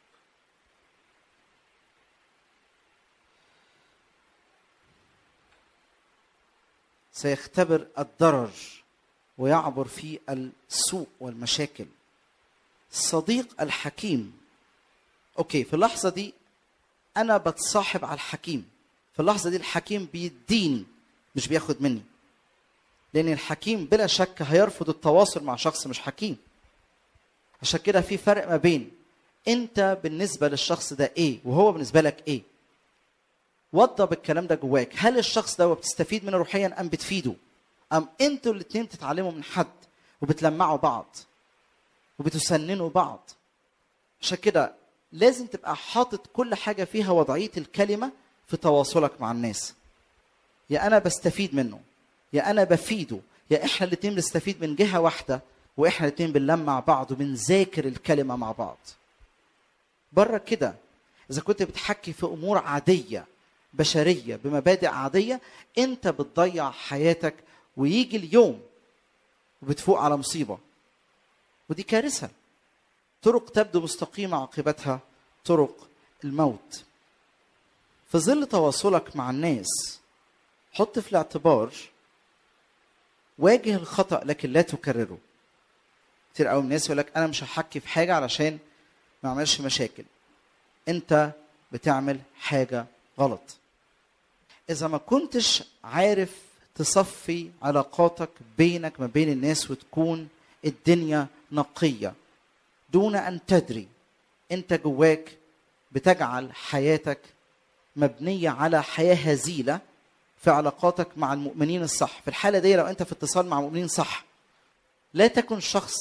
سيختبر الضرر ويعبر في السوء والمشاكل الصديق الحكيم اوكي في اللحظه دي انا بتصاحب على الحكيم في اللحظه دي الحكيم بيديني مش بياخد مني لان الحكيم بلا شك هيرفض التواصل مع شخص مش حكيم عشان كده في فرق ما بين انت بالنسبه للشخص ده ايه وهو بالنسبه لك ايه وضب الكلام ده جواك هل الشخص ده بتستفيد منه روحيا ام بتفيده ام انتوا الاثنين بتتعلموا من حد وبتلمعوا بعض وبتسننوا بعض عشان كده لازم تبقى حاطط كل حاجه فيها وضعيه الكلمه في تواصلك مع الناس يا انا بستفيد منه يا انا بفيده يا احنا الاثنين بنستفيد من جهه واحده واحنا الاثنين بنلمع بعض وبنذاكر الكلمه مع بعض بره كده اذا كنت بتحكي في امور عاديه بشريه بمبادئ عاديه انت بتضيع حياتك ويجي اليوم وبتفوق على مصيبه ودي كارثه طرق تبدو مستقيمه عاقبتها طرق الموت في ظل تواصلك مع الناس حط في الاعتبار واجه الخطا لكن لا تكرره كتير قوي من الناس يقول لك انا مش هحكي في حاجه علشان ما اعملش مشاكل انت بتعمل حاجه غلط اذا ما كنتش عارف تصفي علاقاتك بينك ما بين الناس وتكون الدنيا نقيه دون ان تدري انت جواك بتجعل حياتك مبنيه على حياه هزيله في علاقاتك مع المؤمنين الصح في الحاله دي لو انت في اتصال مع مؤمنين صح لا تكن شخص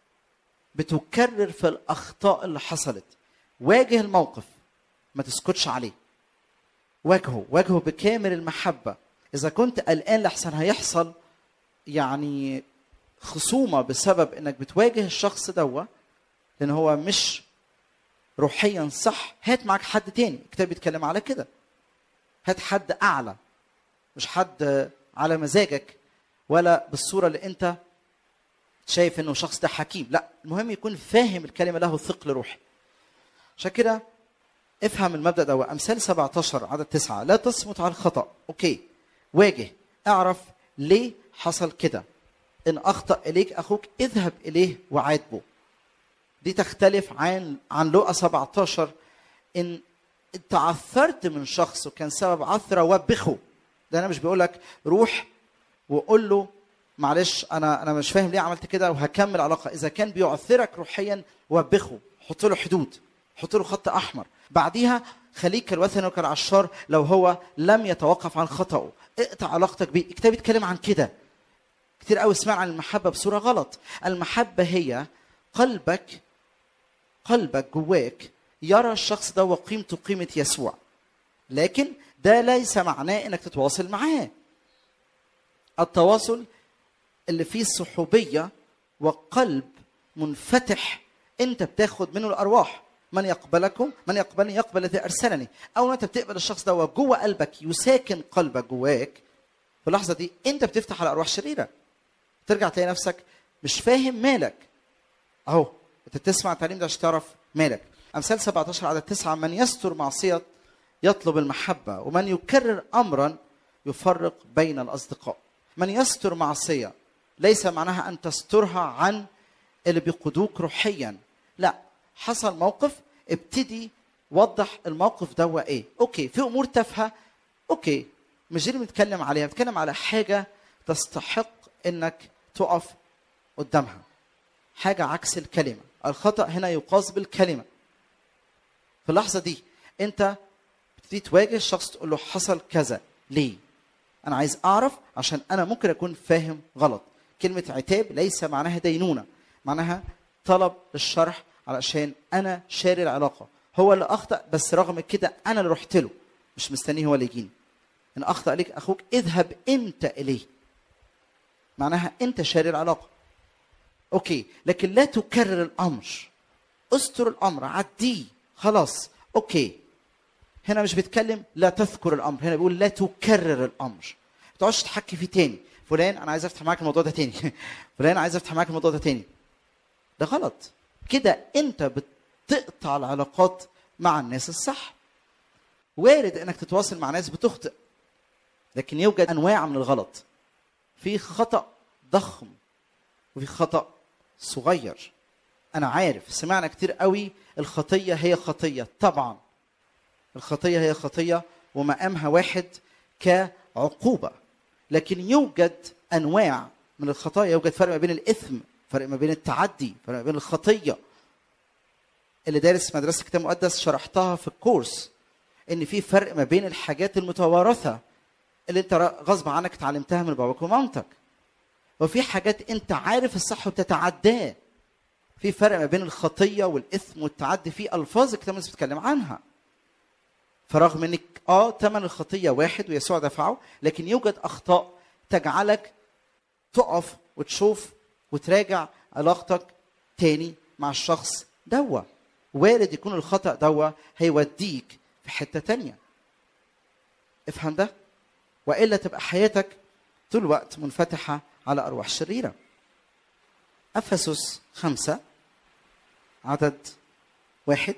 بتكرر في الاخطاء اللي حصلت واجه الموقف ما تسكتش عليه واجهه واجهه بكامل المحبه اذا كنت قلقان لحسن هيحصل يعني خصومه بسبب انك بتواجه الشخص دوا لان هو مش روحيا صح هات معاك حد تاني الكتاب بيتكلم على كده هات حد اعلى مش حد على مزاجك ولا بالصوره اللي انت شايف انه شخص ده حكيم لا المهم يكون فاهم الكلمه له ثقل روحي عشان كده افهم المبدا ده امثال 17 عدد تسعة لا تصمت على الخطا اوكي واجه اعرف ليه حصل كده ان اخطا اليك اخوك اذهب اليه وعاتبه دي تختلف عن عن لقا 17 ان انت عثرت من شخص وكان سبب عثره وبخه ده انا مش بقول لك روح وقول له معلش انا انا مش فاهم ليه عملت كده وهكمل علاقه اذا كان بيعثرك روحيا وبخه حط له حدود حط له خط احمر بعديها خليك كالوثن وكالعشار لو هو لم يتوقف عن خطأه اقطع علاقتك بيه الكتاب بيتكلم عن كده كتير قوي سمعنا عن المحبه بصوره غلط المحبه هي قلبك قلبك جواك يرى الشخص ده وقيمته قيمه يسوع لكن ده ليس معناه انك تتواصل معاه التواصل اللي فيه صحوبيه وقلب منفتح انت بتاخد منه الارواح من يقبلكم من يقبلني يقبل الذي ارسلني اول ما انت بتقبل الشخص ده جوه قلبك يساكن قلبك جواك في اللحظه دي انت بتفتح على ارواح شريره ترجع تلاقي نفسك مش فاهم مالك اهو انت تسمع التعليم ده عشان تعرف مالك امثال 17 عدد 9 من يستر معصيه يطلب المحبه ومن يكرر امرا يفرق بين الاصدقاء من يستر معصيه ليس معناها ان تسترها عن اللي بيقودوك روحيا لا حصل موقف ابتدي وضح الموقف ده ايه اوكي في امور تافهه اوكي مش دي اللي بنتكلم عليها بنتكلم على حاجه تستحق انك تقف قدامها حاجه عكس الكلمه الخطا هنا يقاس بالكلمه في اللحظه دي انت بتبتدي تواجه الشخص تقول له حصل كذا ليه انا عايز اعرف عشان انا ممكن اكون فاهم غلط كلمه عتاب ليس معناها دينونه معناها طلب للشرح علشان انا شاري العلاقه هو اللي اخطا بس رغم كده انا اللي رحت له مش مستنيه هو اللي يجيني ان اخطا ليك اخوك اذهب انت اليه معناها انت شاري العلاقه اوكي لكن لا تكرر الامر استر الامر عديه خلاص اوكي هنا مش بيتكلم لا تذكر الامر هنا بيقول لا تكرر الامر ما تقعدش تحكي فيه تاني فلان انا عايز افتح معاك الموضوع ده تاني فلان عايز افتح معاك الموضوع ده تاني ده غلط كده انت بتقطع العلاقات مع الناس الصح وارد انك تتواصل مع ناس بتخطئ لكن يوجد انواع من الغلط في خطا ضخم وفي خطا صغير انا عارف سمعنا كتير قوي الخطيه هي خطيه طبعا الخطيه هي خطيه ومقامها واحد كعقوبه لكن يوجد انواع من الخطايا يوجد فرق ما بين الاثم فرق ما بين التعدي فرق ما بين الخطيه اللي دارس مدرسه كتاب مقدس شرحتها في الكورس ان في فرق ما بين الحاجات المتوارثه اللي انت غصب عنك اتعلمتها من باباك ومامتك وفي حاجات انت عارف الصح وتتعداه في فرق ما بين الخطيه والاثم والتعدي في الفاظ الكتاب المقدس بيتكلم عنها فرغم انك اه ثمن الخطيه واحد ويسوع دفعه لكن يوجد اخطاء تجعلك تقف وتشوف وتراجع علاقتك تاني مع الشخص دوا وارد يكون الخطا دوا هيوديك في حته تانية افهم ده والا تبقى حياتك طول الوقت منفتحه على ارواح شريره افسس خمسه عدد واحد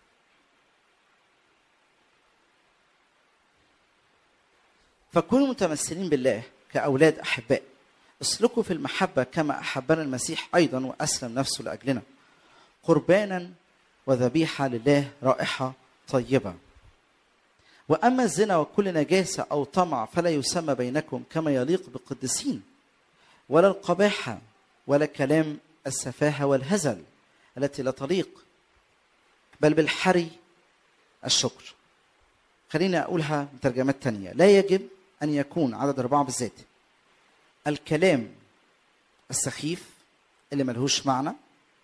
فكونوا متمثلين بالله كأولاد أحباء اسلكوا في المحبة كما أحبنا المسيح أيضا وأسلم نفسه لأجلنا قربانا وذبيحة لله رائحة طيبة وأما الزنا وكل نجاسة أو طمع فلا يسمى بينكم كما يليق بالقديسين ولا القباحة ولا كلام السفاهة والهزل التي لا تليق بل بالحري الشكر خليني أقولها بترجمات تانية لا يجب أن يكون عدد أربعة بالذات الكلام السخيف اللي ملهوش معنى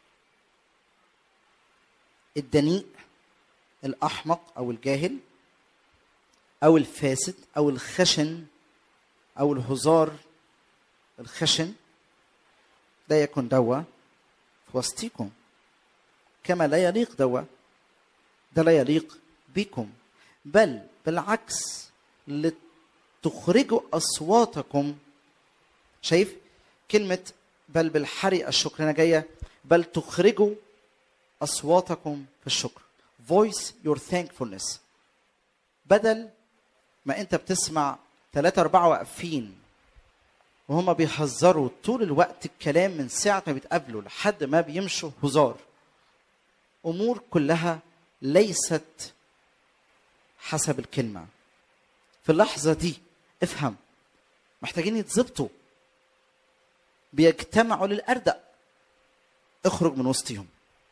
الدنيء الأحمق أو الجاهل أو الفاسد أو الخشن أو الهزار الخشن لا يكن دوا في وسطيكم كما لا يليق دوا ده لا يليق بكم بل بالعكس لتخرجوا اصواتكم شايف كلمه بل بالحري الشكر هنا جايه بل تخرجوا اصواتكم في الشكر voice your thankfulness بدل ما انت بتسمع ثلاثة أربعة واقفين وهما بيهزروا طول الوقت الكلام من ساعة ما بيتقابلوا لحد ما بيمشوا هزار أمور كلها ليست حسب الكلمة في اللحظة دي افهم محتاجين يتظبطوا بيجتمعوا للأردأ اخرج من وسطهم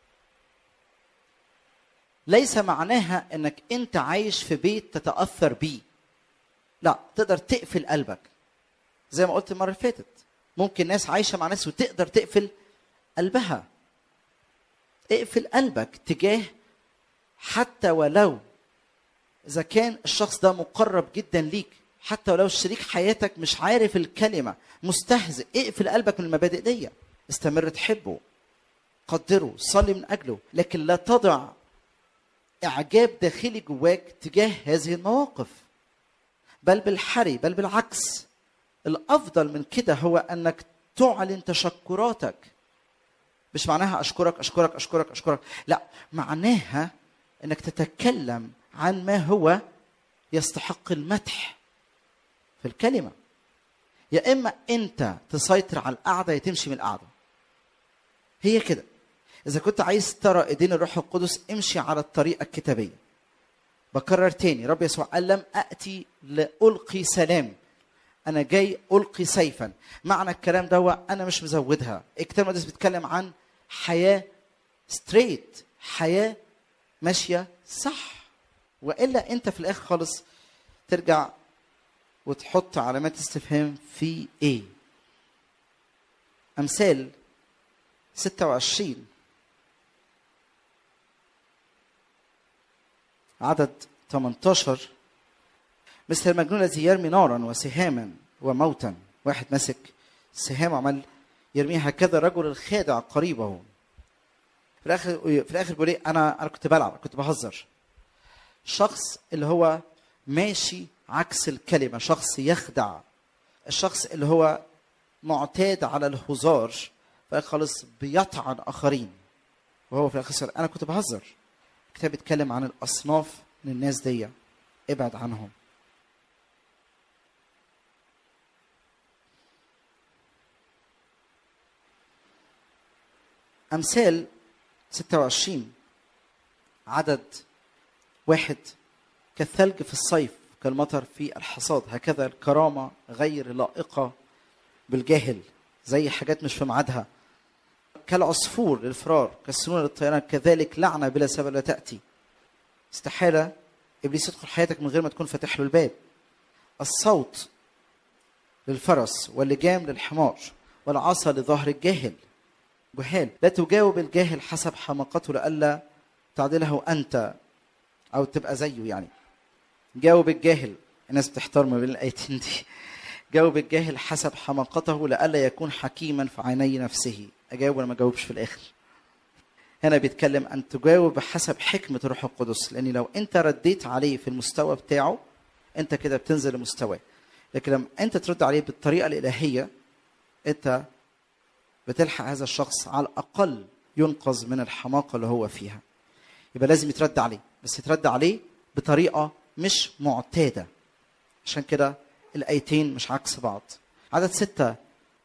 ليس معناها انك انت عايش في بيت تتاثر بيه لا تقدر تقفل قلبك زي ما قلت المره اللي فاتت ممكن ناس عايشه مع ناس وتقدر تقفل قلبها اقفل قلبك تجاه حتى ولو اذا كان الشخص ده مقرب جدا ليك حتى ولو شريك حياتك مش عارف الكلمه مستهزئ اقفل قلبك من المبادئ دي استمر تحبه قدره صلي من اجله لكن لا تضع اعجاب داخلي جواك تجاه هذه المواقف بل بالحري بل بالعكس الافضل من كده هو انك تعلن تشكراتك مش معناها اشكرك اشكرك اشكرك اشكرك لا معناها انك تتكلم عن ما هو يستحق المدح في الكلمه يا اما انت تسيطر على القعده يا تمشي من القعده هي كده اذا كنت عايز ترى ايدين الروح القدس امشي على الطريقه الكتابيه بكرر تاني رب يسوع قال لم اتي لالقي سلام انا جاي القي سيفا معنى الكلام ده انا مش مزودها الكتاب المقدس بيتكلم عن حياه ستريت حياه ماشيه صح والا انت في الاخر خالص ترجع وتحط علامات استفهام في ايه امثال 26 عدد 18 مثل المجنون الذي يرمي نارا وسهاما وموتا واحد ماسك سهام عمال يرميها هكذا الرجل الخادع قريبه في الاخر في الاخر بيقول ايه انا انا كنت بلعب كنت بهزر شخص اللي هو ماشي عكس الكلمه شخص يخدع الشخص اللي هو معتاد على الهزار خالص بيطعن اخرين وهو في الاخر انا كنت بهزر الكتاب بيتكلم عن الاصناف من الناس دي ابعد عنهم أمثال 26 عدد واحد كالثلج في الصيف كالمطر في الحصاد هكذا الكرامة غير لائقة بالجاهل زي حاجات مش في ميعادها كالعصفور للفرار كالسنون للطيران كذلك لعنة بلا سبب لا تأتي استحالة إبليس يدخل حياتك من غير ما تكون فاتح له الباب الصوت للفرس واللجام للحمار والعصا لظهر الجاهل جهال لا تجاوب الجاهل حسب حماقته لئلا تعدله انت او تبقى زيه يعني جاوب الجاهل الناس بتحتار ما بين الايتين دي جاوب الجاهل حسب حماقته لئلا يكون حكيما في عيني نفسه اجاوب ولا ما اجاوبش في الاخر هنا بيتكلم ان تجاوب بحسب حكمه الروح القدس لان لو انت رديت عليه في المستوى بتاعه انت كده بتنزل لمستواه لكن لما انت ترد عليه بالطريقه الالهيه انت بتلحق هذا الشخص على الاقل ينقذ من الحماقه اللي هو فيها يبقى لازم يترد عليه بس يترد عليه بطريقه مش معتاده عشان كده الايتين مش عكس بعض عدد ستة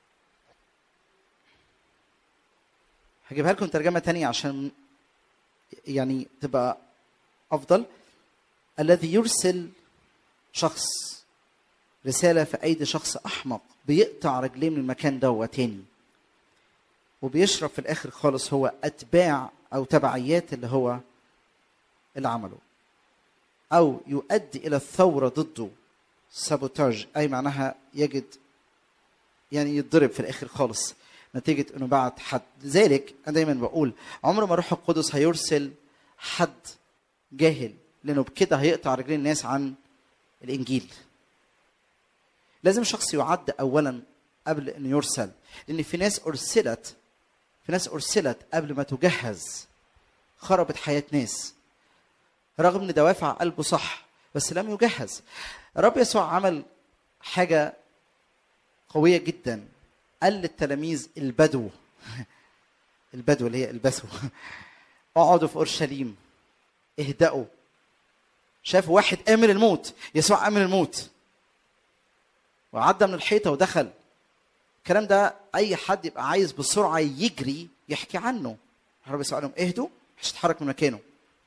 هجيبها لكم ترجمة تانية عشان يعني تبقى أفضل الذي يرسل شخص رسالة في أيدي شخص أحمق بيقطع رجليه من المكان ده تاني وبيشرب في الآخر خالص هو أتباع أو تبعيات اللي هو اللي عمله أو يؤدي إلى الثورة ضده سابوتاج أي معناها يجد يعني يتضرب في الآخر خالص نتيجة انه بعت حد لذلك انا دايما بقول عمر ما الروح القدس هيرسل حد جاهل لانه بكده هيقطع رجلين الناس عن الانجيل لازم شخص يعد اولا قبل انه يرسل لان في ناس ارسلت في ناس ارسلت قبل ما تجهز خربت حياه ناس رغم ان دوافع قلبه صح بس لم يجهز الرب يسوع عمل حاجه قويه جدا قال للتلاميذ البدو البدو اللي هي البسوا اقعدوا في اورشليم اهدأوا شافوا واحد امن الموت يسوع امن الموت وعدى من الحيطه ودخل الكلام ده اي حد يبقى عايز بسرعه يجري يحكي عنه الرب يسوع لهم اهدوا مش تتحرك من مكانه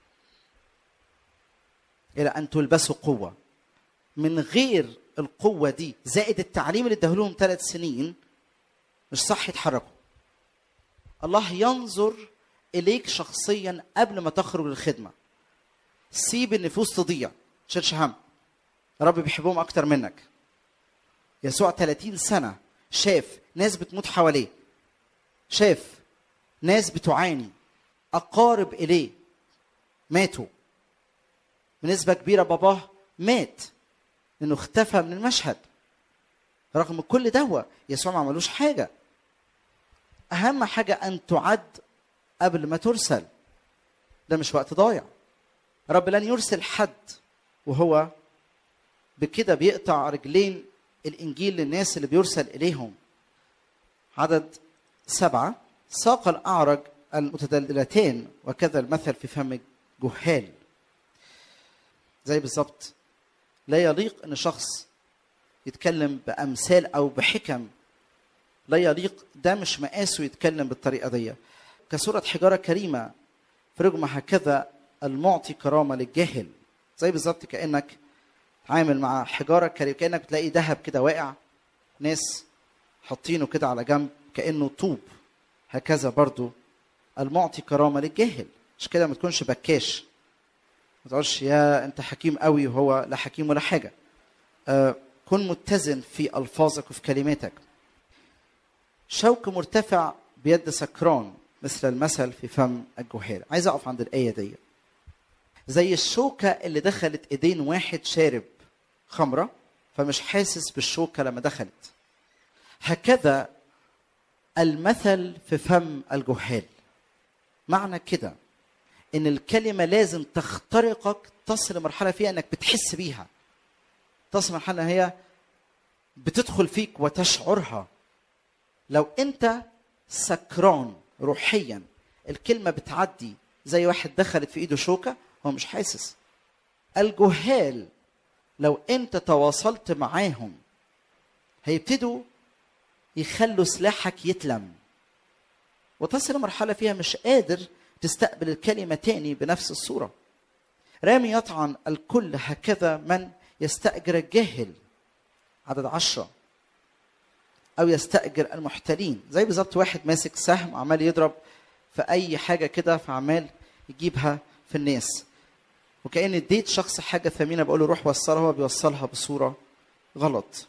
الى ان تلبسوا قوه من غير القوه دي زائد التعليم اللي اداهولهم ثلاث سنين مش صح يتحركوا الله ينظر اليك شخصيا قبل ما تخرج للخدمه سيب النفوس تضيع تشيلش هم رب بيحبهم اكتر منك يسوع 30 سنه شاف ناس بتموت حواليه شاف ناس بتعاني اقارب اليه ماتوا بنسبه كبيره باباه مات انه اختفى من المشهد رغم كل دوا يسوع ما عملوش حاجه اهم حاجه ان تعد قبل ما ترسل ده مش وقت ضايع رب لن يرسل حد وهو بكده بيقطع رجلين الانجيل للناس اللي بيرسل اليهم عدد سبعه ساق الاعرج المتدلدلتين وكذا المثل في فم الجهال زي بالظبط لا يليق ان شخص يتكلم بامثال او بحكم لا يليق ده مش مقاسه يتكلم بالطريقه دي كسوره حجاره كريمه في رجم هكذا المعطي كرامه للجاهل زي بالظبط كانك عامل مع حجاره كريمه كانك بتلاقي ذهب كده واقع ناس حاطينه كده على جنب كانه طوب هكذا برضو المعطي كرامه للجاهل مش كده ما تكونش بكاش ما تقولش يا انت حكيم قوي وهو لا حكيم ولا حاجه آه كن متزن في الفاظك وفي كلماتك شوك مرتفع بيد سكران مثل المثل في فم الجهال عايز اقف عند الايه دي زي الشوكه اللي دخلت ايدين واحد شارب خمره فمش حاسس بالشوكه لما دخلت هكذا المثل في فم الجهال معنى كده ان الكلمه لازم تخترقك تصل لمرحله فيها انك بتحس بيها تصل لمرحله هي بتدخل فيك وتشعرها لو انت سكران روحيا الكلمه بتعدي زي واحد دخلت في ايده شوكه هو مش حاسس الجهال لو انت تواصلت معاهم هيبتدوا يخلوا سلاحك يتلم وتصل لمرحلة فيها مش قادر تستقبل الكلمة تاني بنفس الصورة رامي يطعن الكل هكذا من يستأجر الجاهل عدد عشرة أو يستأجر المحتلين زي بالظبط واحد ماسك سهم عمال يضرب في أي حاجة كده فعمال يجيبها في الناس وكأن اديت شخص حاجة ثمينة بقول له روح وصلها هو بيوصلها بصورة غلط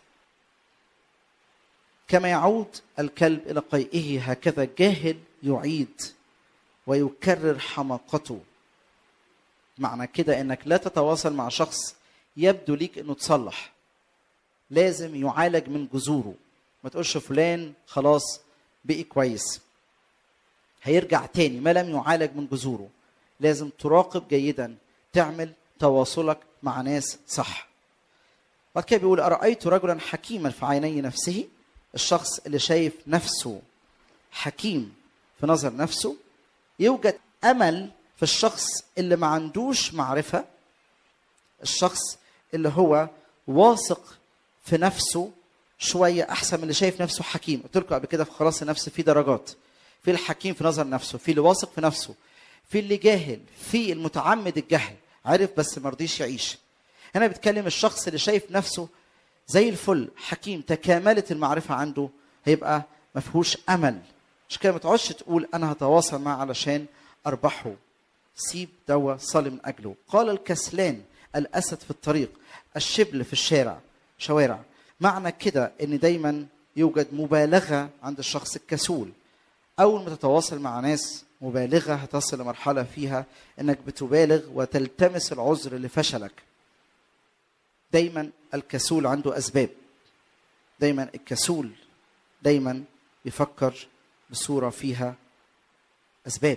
كما يعود الكلب إلى قيئه هكذا الجاهل يعيد ويكرر حماقته معنى كده انك لا تتواصل مع شخص يبدو ليك انه تصلح لازم يعالج من جذوره ما تقولش فلان خلاص بقي كويس هيرجع تاني ما لم يعالج من جذوره لازم تراقب جيدا تعمل تواصلك مع ناس صح بعد كده بيقول أرأيت رجلا حكيما في عيني نفسه الشخص اللي شايف نفسه حكيم في نظر نفسه يوجد امل في الشخص اللي ما عندوش معرفه الشخص اللي هو واثق في نفسه شويه احسن من اللي شايف نفسه حكيم قلت لكم قبل كده في خلاص النفس في درجات في الحكيم في نظر نفسه في اللي واثق في نفسه في اللي جاهل في المتعمد الجهل عارف بس ما رضيش يعيش هنا بيتكلم الشخص اللي شايف نفسه زي الفل حكيم تكاملت المعرفة عنده هيبقى ما فيهوش أمل مش كده ما تقعدش تقول أنا هتواصل معاه علشان أربحه سيب دوا صلي من أجله قال الكسلان الأسد في الطريق الشبل في الشارع شوارع معنى كده ان دايما يوجد مبالغه عند الشخص الكسول اول ما تتواصل مع ناس مبالغه هتصل لمرحله فيها انك بتبالغ وتلتمس العذر لفشلك دايما الكسول عنده اسباب دايما الكسول دايما يفكر بصوره فيها اسباب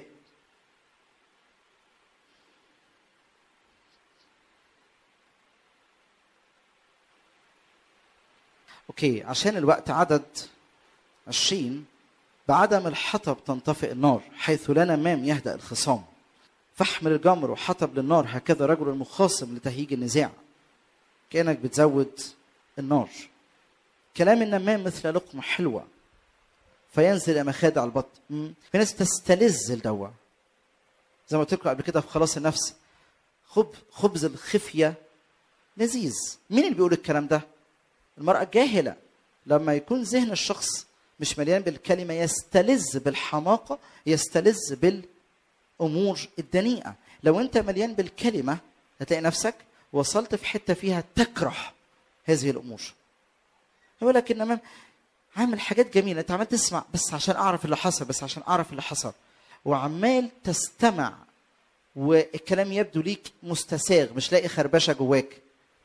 اوكي عشان الوقت عدد عشرين بعدم الحطب تنطفئ النار حيث لا نمام يهدأ الخصام فاحمل الجمر وحطب للنار هكذا رجل المخاصم لتهيج النزاع كأنك بتزود النار كلام النمام مثل لقمة حلوة فينزل إلى مخادع البطن مم. في ناس تستلذ الدواء زي ما قلت لكم قبل كده في خلاص النفس خب خبز الخفية لذيذ مين اللي بيقول الكلام ده المرأة الجاهلة لما يكون ذهن الشخص مش مليان بالكلمة يستلذ بالحماقة يستلذ بالأمور الدنيئة لو أنت مليان بالكلمة هتلاقي نفسك وصلت في حتة فيها تكره هذه الأمور يقول لك إنما عامل حاجات جميلة أنت عمال تسمع بس عشان أعرف اللي حصل بس عشان أعرف اللي حصل وعمال تستمع والكلام يبدو ليك مستساغ مش لاقي خربشة جواك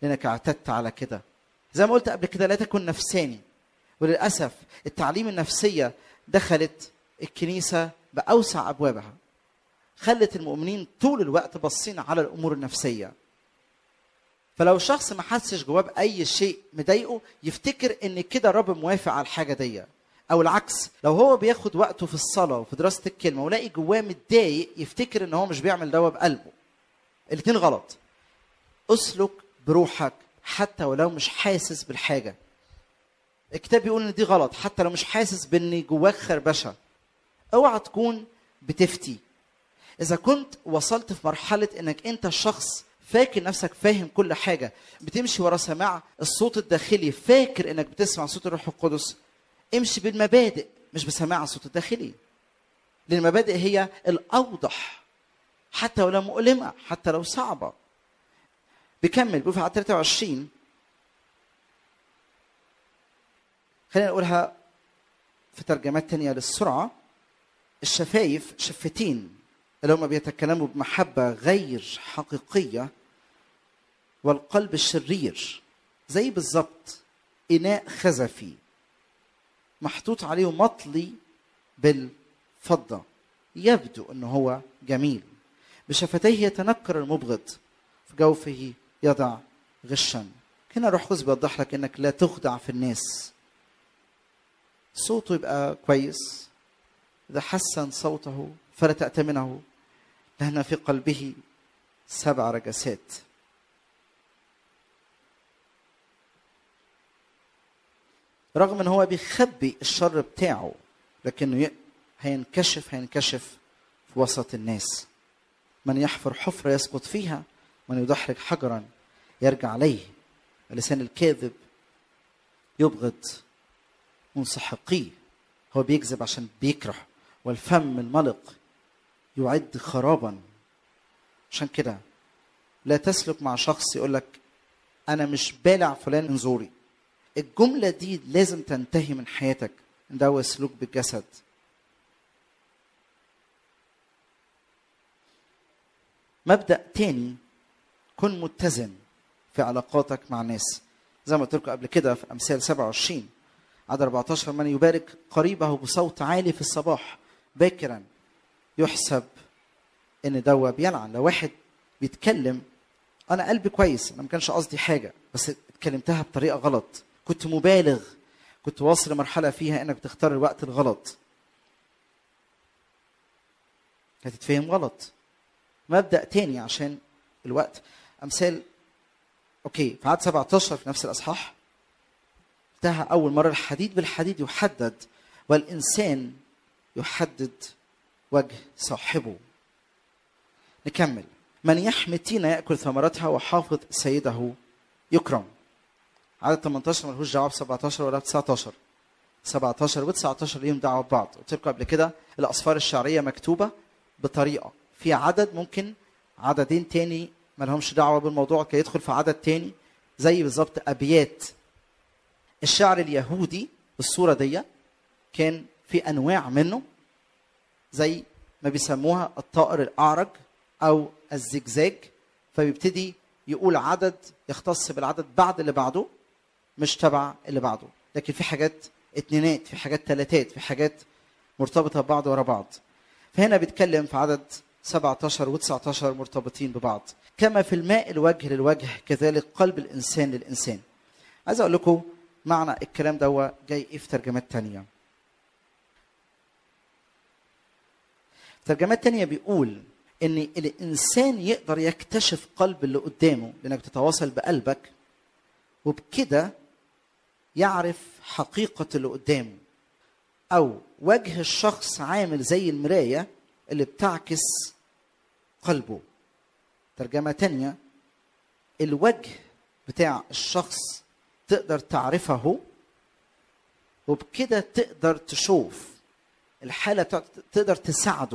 لانك اعتدت على كده زي ما قلت قبل كده لا تكن نفساني وللاسف التعليم النفسيه دخلت الكنيسه باوسع ابوابها خلت المؤمنين طول الوقت باصين على الامور النفسيه فلو شخص ما حسش جواه باي شيء مضايقه يفتكر ان كده الرب موافق على الحاجه دي او العكس لو هو بياخد وقته في الصلاه وفي دراسه الكلمه ولاقي جواه متضايق يفتكر ان هو مش بيعمل دوا بقلبه الاتنين غلط اسلك بروحك حتى ولو مش حاسس بالحاجه الكتاب بيقول ان دي غلط حتى لو مش حاسس بان جواك خربشه اوعى تكون بتفتي اذا كنت وصلت في مرحله انك انت شخص فاكر نفسك فاهم كل حاجه بتمشي ورا سماع الصوت الداخلي فاكر انك بتسمع صوت الروح القدس امشي بالمبادئ مش بسماع الصوت الداخلي لان المبادئ هي الاوضح حتى ولو مؤلمه حتى لو صعبه بيكمل بيقول في عدد 23 خلينا نقولها في ترجمات تانية للسرعة الشفايف شفتين اللي هم بيتكلموا بمحبة غير حقيقية والقلب الشرير زي بالظبط إناء خزفي محطوط عليه مطلي بالفضة يبدو أنه هو جميل بشفتيه يتنكر المبغض في جوفه يضع غشا هنا روح قدس بيوضح لك انك لا تخدع في الناس صوته يبقى كويس اذا حسن صوته فلا تأتمنه لأن في قلبه سبع رجسات رغم ان هو بيخبي الشر بتاعه لكنه هينكشف هينكشف في وسط الناس من يحفر حفرة يسقط فيها من يدحرج حجرا يرجع عليه اللسان الكاذب يبغض منسحقيه هو بيكذب عشان بيكره والفم الملق يعد خرابا عشان كده لا تسلك مع شخص يقول لك انا مش بالع فلان من زوري الجمله دي لازم تنتهي من حياتك ده هو سلوك بالجسد مبدا تاني كن متزن في علاقاتك مع الناس زي ما قلت لكم قبل كده في امثال 27 عدد 14 من يبارك قريبه بصوت عالي في الصباح باكرا يحسب ان دوا بيلعن لو واحد بيتكلم انا قلبي كويس انا ما كانش قصدي حاجه بس اتكلمتها بطريقه غلط كنت مبالغ كنت واصل لمرحله فيها انك بتختار الوقت الغلط هتتفهم غلط مبدا تاني عشان الوقت امثال اوكي في عدد 17 في نفس الاصحاح انتهى اول مره الحديد بالحديد يحدد والانسان يحدد وجه صاحبه نكمل من يحمي التين ياكل ثمرتها وحافظ سيده يكرم عدد 18 ملهوش دعوه ب 17 ولا ب 19 17 و 19 ليهم دعوه ببعض قلت لكم قبل كده الاصفار الشعريه مكتوبه بطريقه في عدد ممكن عددين تاني ما لهمش دعوه بالموضوع كي يدخل في عدد تاني زي بالظبط ابيات الشعر اليهودي بالصوره دي كان في انواع منه زي ما بيسموها الطائر الاعرج او الزجزاج فبيبتدي يقول عدد يختص بالعدد بعد اللي بعده مش تبع اللي بعده لكن في حاجات اتنينات في حاجات تلاتات في حاجات مرتبطه ببعض ورا بعض فهنا بيتكلم في عدد 17 و 19 مرتبطين ببعض كما في الماء الوجه للوجه كذلك قلب الانسان للانسان عايز اقول لكم معنى الكلام ده جاي ايه في ترجمات تانية ترجمات تانية بيقول ان الانسان يقدر يكتشف قلب اللي قدامه لانك تتواصل بقلبك وبكده يعرف حقيقة اللي قدامه او وجه الشخص عامل زي المراية اللي بتعكس قلبه ترجمة تانية الوجه بتاع الشخص تقدر تعرفه وبكده تقدر تشوف الحالة بتاعته تقدر تساعده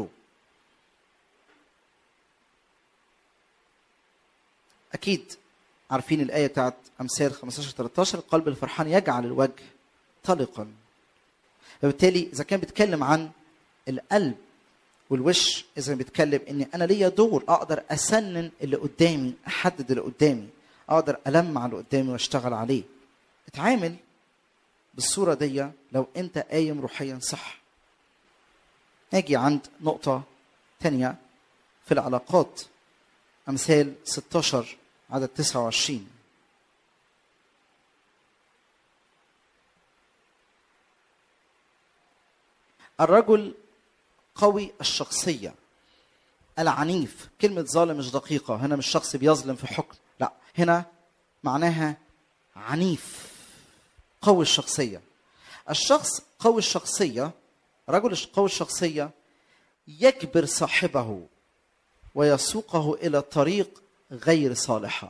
أكيد عارفين الآية بتاعت أمثال 15 13 القلب الفرحان يجعل الوجه طلقا فبالتالي إذا كان بيتكلم عن القلب والوش إذا بيتكلم إن أنا ليا دور أقدر أسنن اللي قدامي أحدد اللي قدامي اقدر المع اللي قدامي واشتغل عليه اتعامل بالصوره دي لو انت قايم روحيا صح اجي عند نقطه تانية في العلاقات امثال 16 عدد 29 الرجل قوي الشخصيه العنيف كلمة ظالم مش دقيقة هنا مش شخص بيظلم في حكم لا هنا معناها عنيف قوي الشخصية الشخص قوي الشخصية رجل قوي الشخصية يجبر صاحبه ويسوقه إلى طريق غير صالحة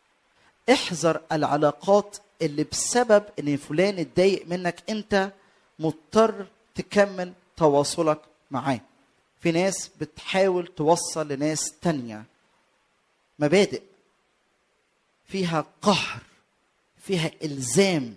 احذر العلاقات اللي بسبب ان فلان اتضايق منك انت مضطر تكمل تواصلك معاه في ناس بتحاول توصل لناس تانية مبادئ فيها قهر فيها إلزام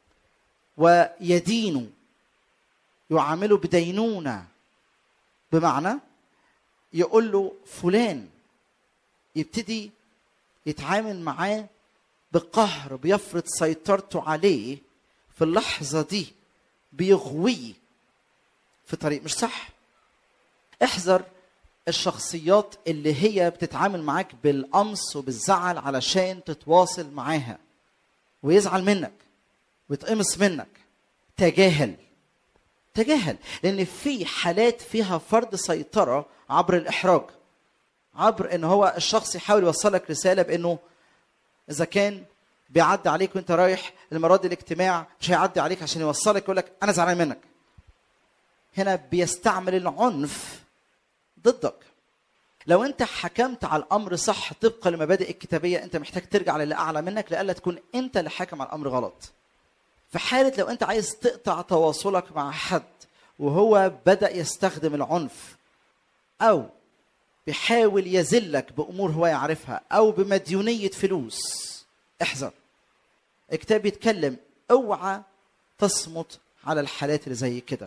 ويدينوا يعاملوا بدينونة بمعنى يقول له فلان يبتدي يتعامل معاه بقهر بيفرض سيطرته عليه في اللحظة دي بيغويه في طريق مش صح احذر الشخصيات اللي هي بتتعامل معاك بالقمص وبالزعل علشان تتواصل معاها ويزعل منك ويتقمص منك تجاهل تجاهل لان في حالات فيها فرض سيطره عبر الاحراج عبر ان هو الشخص يحاول يوصلك رساله بانه اذا كان بيعدي عليك وانت رايح المراد الاجتماع مش هيعدي عليك عشان يوصلك يقول لك انا زعلان منك هنا بيستعمل العنف ضدك لو انت حكمت على الامر صح طبقا للمبادئ الكتابيه انت محتاج ترجع للي اعلى منك لئلا تكون انت اللي حاكم على الامر غلط في حاله لو انت عايز تقطع تواصلك مع حد وهو بدا يستخدم العنف او بيحاول يذلك بامور هو يعرفها او بمديونيه فلوس احذر الكتاب بيتكلم اوعى تصمت على الحالات اللي زي كده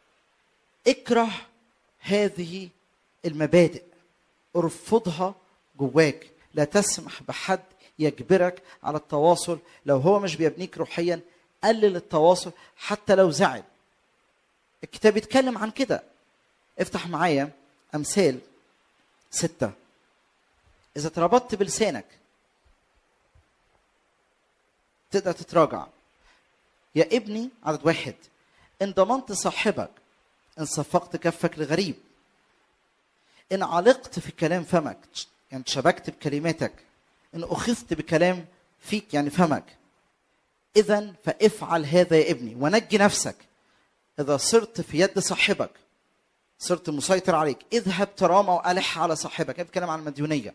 اكره هذه المبادئ ارفضها جواك لا تسمح بحد يجبرك على التواصل لو هو مش بيبنيك روحيا قلل التواصل حتى لو زعل الكتاب يتكلم عن كده افتح معايا امثال ستة اذا تربطت بلسانك تقدر تتراجع يا ابني عدد واحد ان ضمنت صاحبك ان صفقت كفك لغريب ان علقت في كلام فمك يعني شبكت بكلماتك ان اخذت بكلام فيك يعني فمك اذا فافعل هذا يا ابني ونجي نفسك اذا صرت في يد صاحبك صرت مسيطر عليك اذهب ترامى والح على صاحبك بتكلم عن المديونيه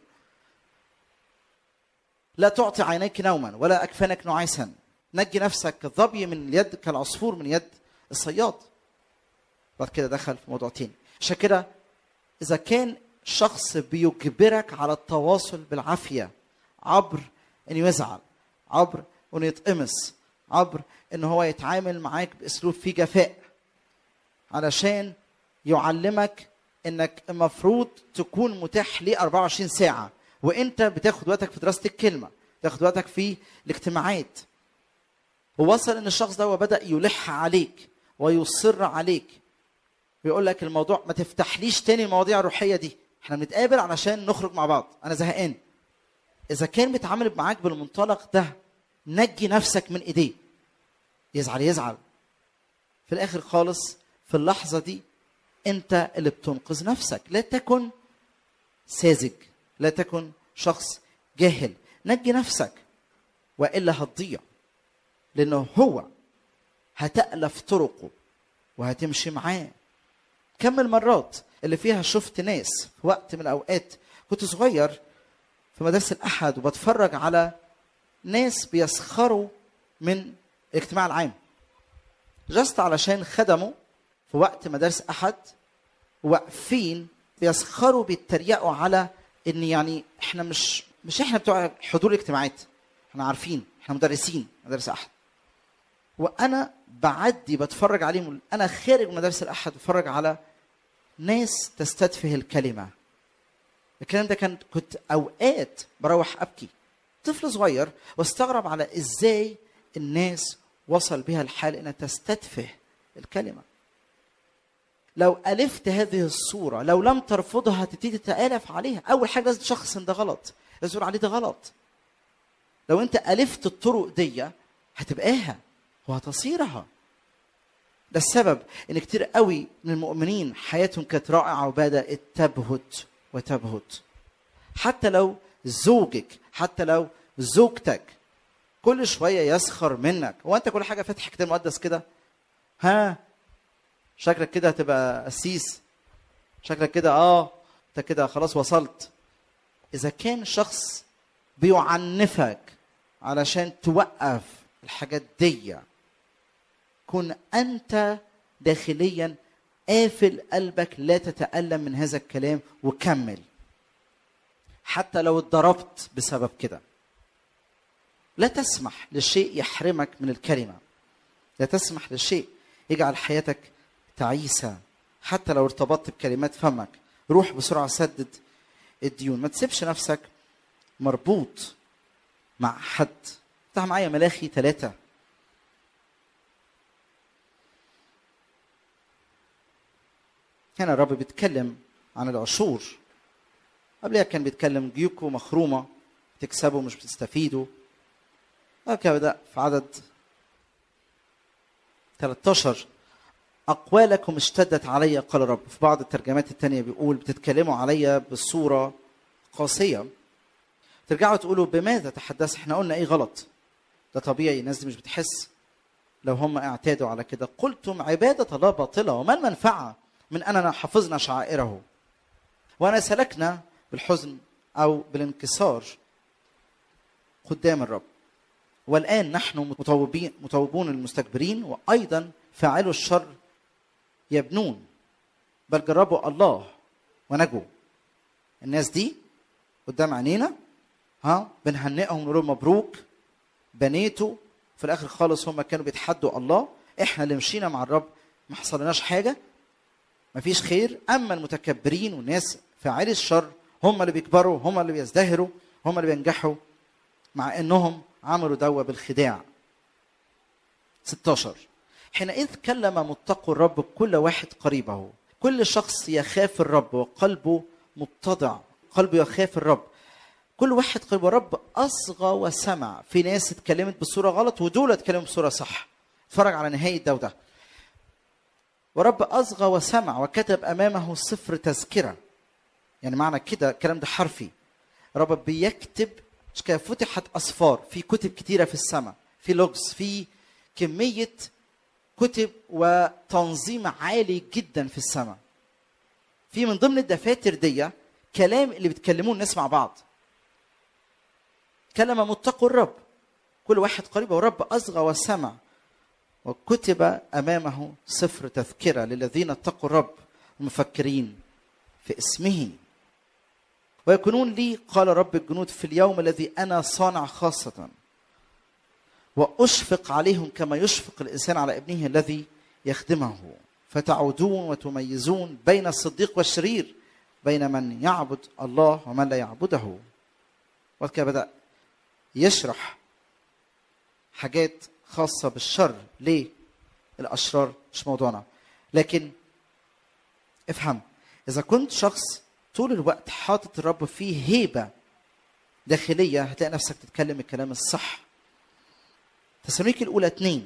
لا تعطي عينيك نوما ولا اكفانك نعاسا نجي نفسك كالظبي من اليد كالعصفور من يد الصياد بعد كده دخل في موضوع تاني عشان كده اذا كان شخص بيجبرك على التواصل بالعافيه عبر انه يزعل عبر انه يتقمص عبر ان هو يتعامل معاك باسلوب فيه جفاء علشان يعلمك انك المفروض تكون متاح ليه 24 ساعه وانت بتاخد وقتك في دراسه الكلمه تاخد وقتك في الاجتماعات ووصل ان الشخص ده بدا يلح عليك ويصر عليك بيقول لك الموضوع ما تفتحليش تاني المواضيع الروحيه دي احنا بنتقابل علشان نخرج مع بعض انا زهقان اذا كان بيتعامل معاك بالمنطلق ده نجي نفسك من ايديه يزعل يزعل في الاخر خالص في اللحظه دي انت اللي بتنقذ نفسك لا تكن ساذج لا تكن شخص جاهل نجي نفسك والا هتضيع لانه هو هتألف طرقه وهتمشي معاه كم المرات اللي فيها شفت ناس في وقت من الاوقات كنت صغير في مدرسه الاحد وبتفرج على ناس بيسخروا من الاجتماع العام جست علشان خدموا في وقت مدارس احد واقفين بيسخروا بيتريقوا على ان يعني احنا مش مش احنا بتوع حضور الاجتماعات احنا عارفين احنا مدرسين مدارس احد وانا بعدي بتفرج عليهم انا خارج مدارس الاحد بتفرج على ناس تستدفه الكلمه الكلام ده كان كنت اوقات بروح ابكي طفل صغير واستغرب على ازاي الناس وصل بها الحال انها تستتفه الكلمه لو الفت هذه الصوره لو لم ترفضها هتبتدي تتالف عليها اول حاجه لازم تشخص ان ده غلط لازم تقول عليه ده غلط لو انت الفت الطرق دي هتبقاها وهتصيرها ده السبب ان كتير قوي من المؤمنين حياتهم كانت رائعه وبدات تبهت وتبهت حتى لو زوجك حتى لو زوجتك كل شويه يسخر منك هو انت كل حاجه فاتح كتاب مقدس كده ها شكلك كده هتبقى قسيس شكلك كده اه انت كده خلاص وصلت اذا كان شخص بيعنفك علشان توقف الحاجات دي كن انت داخليا قافل قلبك لا تتالم من هذا الكلام وكمل حتى لو اتضربت بسبب كده لا تسمح لشيء يحرمك من الكلمه لا تسمح لشيء يجعل حياتك تعيسه حتى لو ارتبطت بكلمات فمك روح بسرعه سدد الديون ما تسيبش نفسك مربوط مع حد افتح معايا ملاخي ثلاثة هنا الرب بيتكلم عن العشور قبلها كان بيتكلم جيوبكم مخرومة تكسبوا مش بتستفيدوا هكذا بدأ في عدد 13 أقوالكم اشتدت علي قال الرب في بعض الترجمات التانية بيقول بتتكلموا عليا بصورة قاسية ترجعوا تقولوا بماذا تحدث احنا قلنا ايه غلط ده طبيعي الناس دي مش بتحس لو هم اعتادوا على كده قلتم عبادة الله باطلة وما المنفعة من أننا حفظنا شعائره وأنا سلكنا بالحزن أو بالانكسار قدام الرب والآن نحن مطوبين مطوبون المستكبرين وأيضا فاعلوا الشر يبنون بل جربوا الله ونجوا الناس دي قدام عينينا ها بنهنئهم نقول لهم مبروك بنيتوا في الاخر خالص هم كانوا بيتحدوا الله احنا اللي مشينا مع الرب ما حصلناش حاجه مفيش خير اما المتكبرين والناس فاعلي الشر هم اللي بيكبروا هم اللي بيزدهروا هم اللي بينجحوا مع انهم عملوا دوا بالخداع 16 حينئذ كلم متقوا الرب كل واحد قريبه كل شخص يخاف الرب وقلبه متضع قلبه يخاف الرب كل واحد قريب الرب اصغى وسمع في ناس اتكلمت بصوره غلط ودول اتكلموا بصوره صح اتفرج على نهايه ده وده ورب اصغى وسمع وكتب امامه سفر تذكره يعني معنى كده الكلام ده حرفي رب بيكتب مش كده فتحت اسفار في كتب كتيره في السماء في لوجز في كميه كتب وتنظيم عالي جدا في السماء في من ضمن الدفاتر دي كلام اللي بيتكلموه الناس مع بعض كلم متقوا الرب كل واحد قريب ورب أصغى وسمع وكتب أمامه سفر تذكرة للذين اتقوا الرب المفكرين في اسمه ويكونون لي قال رب الجنود في اليوم الذي أنا صانع خاصة وأشفق عليهم كما يشفق الإنسان على ابنه الذي يخدمه فتعودون وتميزون بين الصديق والشرير بين من يعبد الله ومن لا يعبده وكذا بدأ يشرح حاجات خاصة بالشر ليه الأشرار مش موضوعنا لكن افهم إذا كنت شخص طول الوقت حاطط الرب فيه هيبة داخلية هتلاقي نفسك تتكلم الكلام الصح تسالونيك الأولى اتنين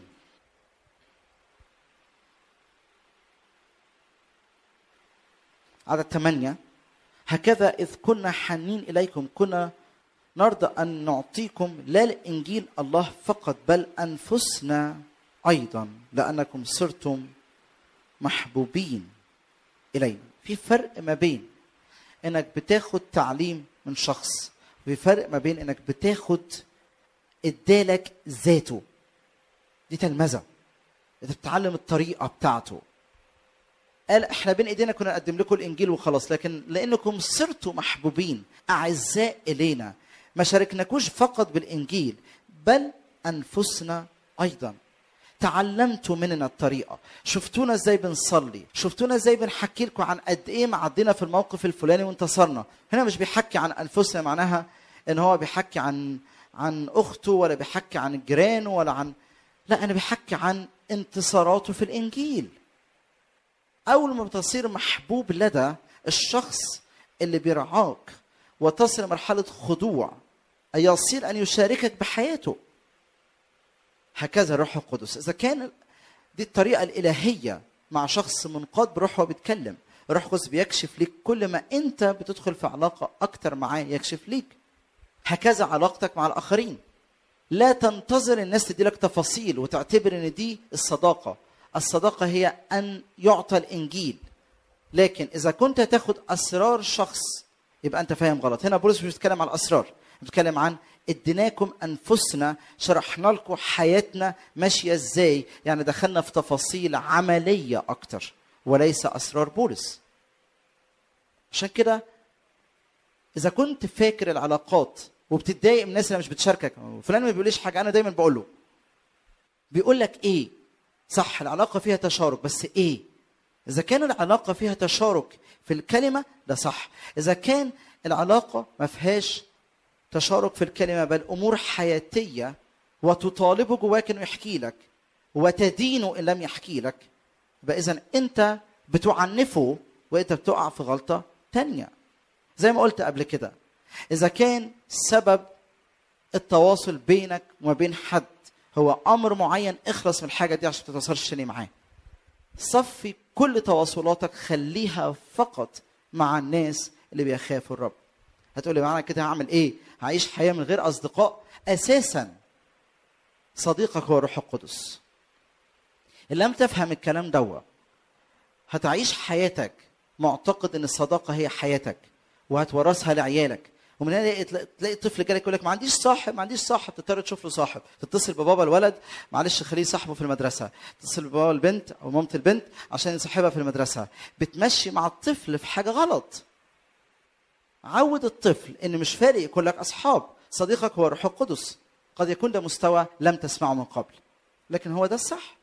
عدد ثمانية هكذا إذ كنا حنين إليكم كنا نرضى أن نعطيكم لا لإنجيل الله فقط بل أنفسنا أيضا لأنكم صرتم محبوبين إلينا في فرق ما بين إنك بتاخد تعليم من شخص وفي فرق ما بين إنك بتاخد ادالك ذاته دي تلمذة انت بتتعلم الطريقة بتاعته قال احنا بين ايدينا كنا نقدم لكم الانجيل وخلاص لكن لانكم صرتوا محبوبين اعزاء الينا ما شاركناكوش فقط بالانجيل بل انفسنا ايضا تعلمتوا مننا الطريقه شفتونا ازاي بنصلي شفتونا ازاي بنحكي لكم عن قد ايه معدينا في الموقف الفلاني وانتصرنا هنا مش بيحكي عن انفسنا معناها ان هو بيحكي عن عن اخته ولا بيحكي عن جيرانه ولا عن لا انا بيحكي عن انتصاراته في الانجيل اول ما بتصير محبوب لدى الشخص اللي بيرعاك وتصل لمرحله خضوع أي يصير ان يشاركك بحياته هكذا الروح القدس اذا كان دي الطريقه الالهيه مع شخص منقاد بروحه وبيتكلم الروح القدس بيكشف ليك كل ما انت بتدخل في علاقه اكتر معاه يكشف ليك هكذا علاقتك مع الاخرين لا تنتظر الناس تدي لك تفاصيل وتعتبر ان دي الصداقه الصداقه هي ان يعطى الانجيل لكن اذا كنت تاخد اسرار شخص يبقى انت فاهم غلط هنا بولس مش بيتكلم عن الاسرار بيتكلم عن اديناكم انفسنا شرحنا لكم حياتنا ماشيه ازاي يعني دخلنا في تفاصيل عمليه اكتر وليس اسرار بولس عشان كده اذا كنت فاكر العلاقات وبتتضايق من الناس اللي مش بتشاركك فلان ما بيقوليش حاجه انا دايما بقول له بيقول لك ايه صح العلاقه فيها تشارك بس ايه اذا كان العلاقه فيها تشارك في الكلمه ده صح اذا كان العلاقه ما فيهاش تشارك في الكلمه بل امور حياتيه وتطالبه جواك انه يحكي لك وتدينه ان لم يحكي لك يبقى اذا انت بتعنفه وانت بتقع في غلطه تانية زي ما قلت قبل كده اذا كان سبب التواصل بينك وما بين حد هو امر معين اخلص من الحاجه دي عشان ما تتواصلش تاني معاه صفي كل تواصلاتك خليها فقط مع الناس اللي بيخافوا الرب هتقولي معنى كده هعمل ايه هعيش حياه من غير اصدقاء اساسا صديقك هو الروح القدس ان لم تفهم الكلام دوا هتعيش حياتك معتقد ان الصداقه هي حياتك وهتورثها لعيالك ومن هنا تلاقي طفل جالك يقول لك ما عنديش صاحب ما عنديش صاحب تضطر تشوف له صاحب تتصل ببابا الولد معلش خليه صاحبه في المدرسه تتصل ببابا البنت او مامه البنت عشان يصاحبها في المدرسه بتمشي مع الطفل في حاجه غلط عود الطفل ان مش فارق يكون لك اصحاب صديقك هو الروح القدس قد يكون ده مستوى لم تسمعه من قبل لكن هو ده الصح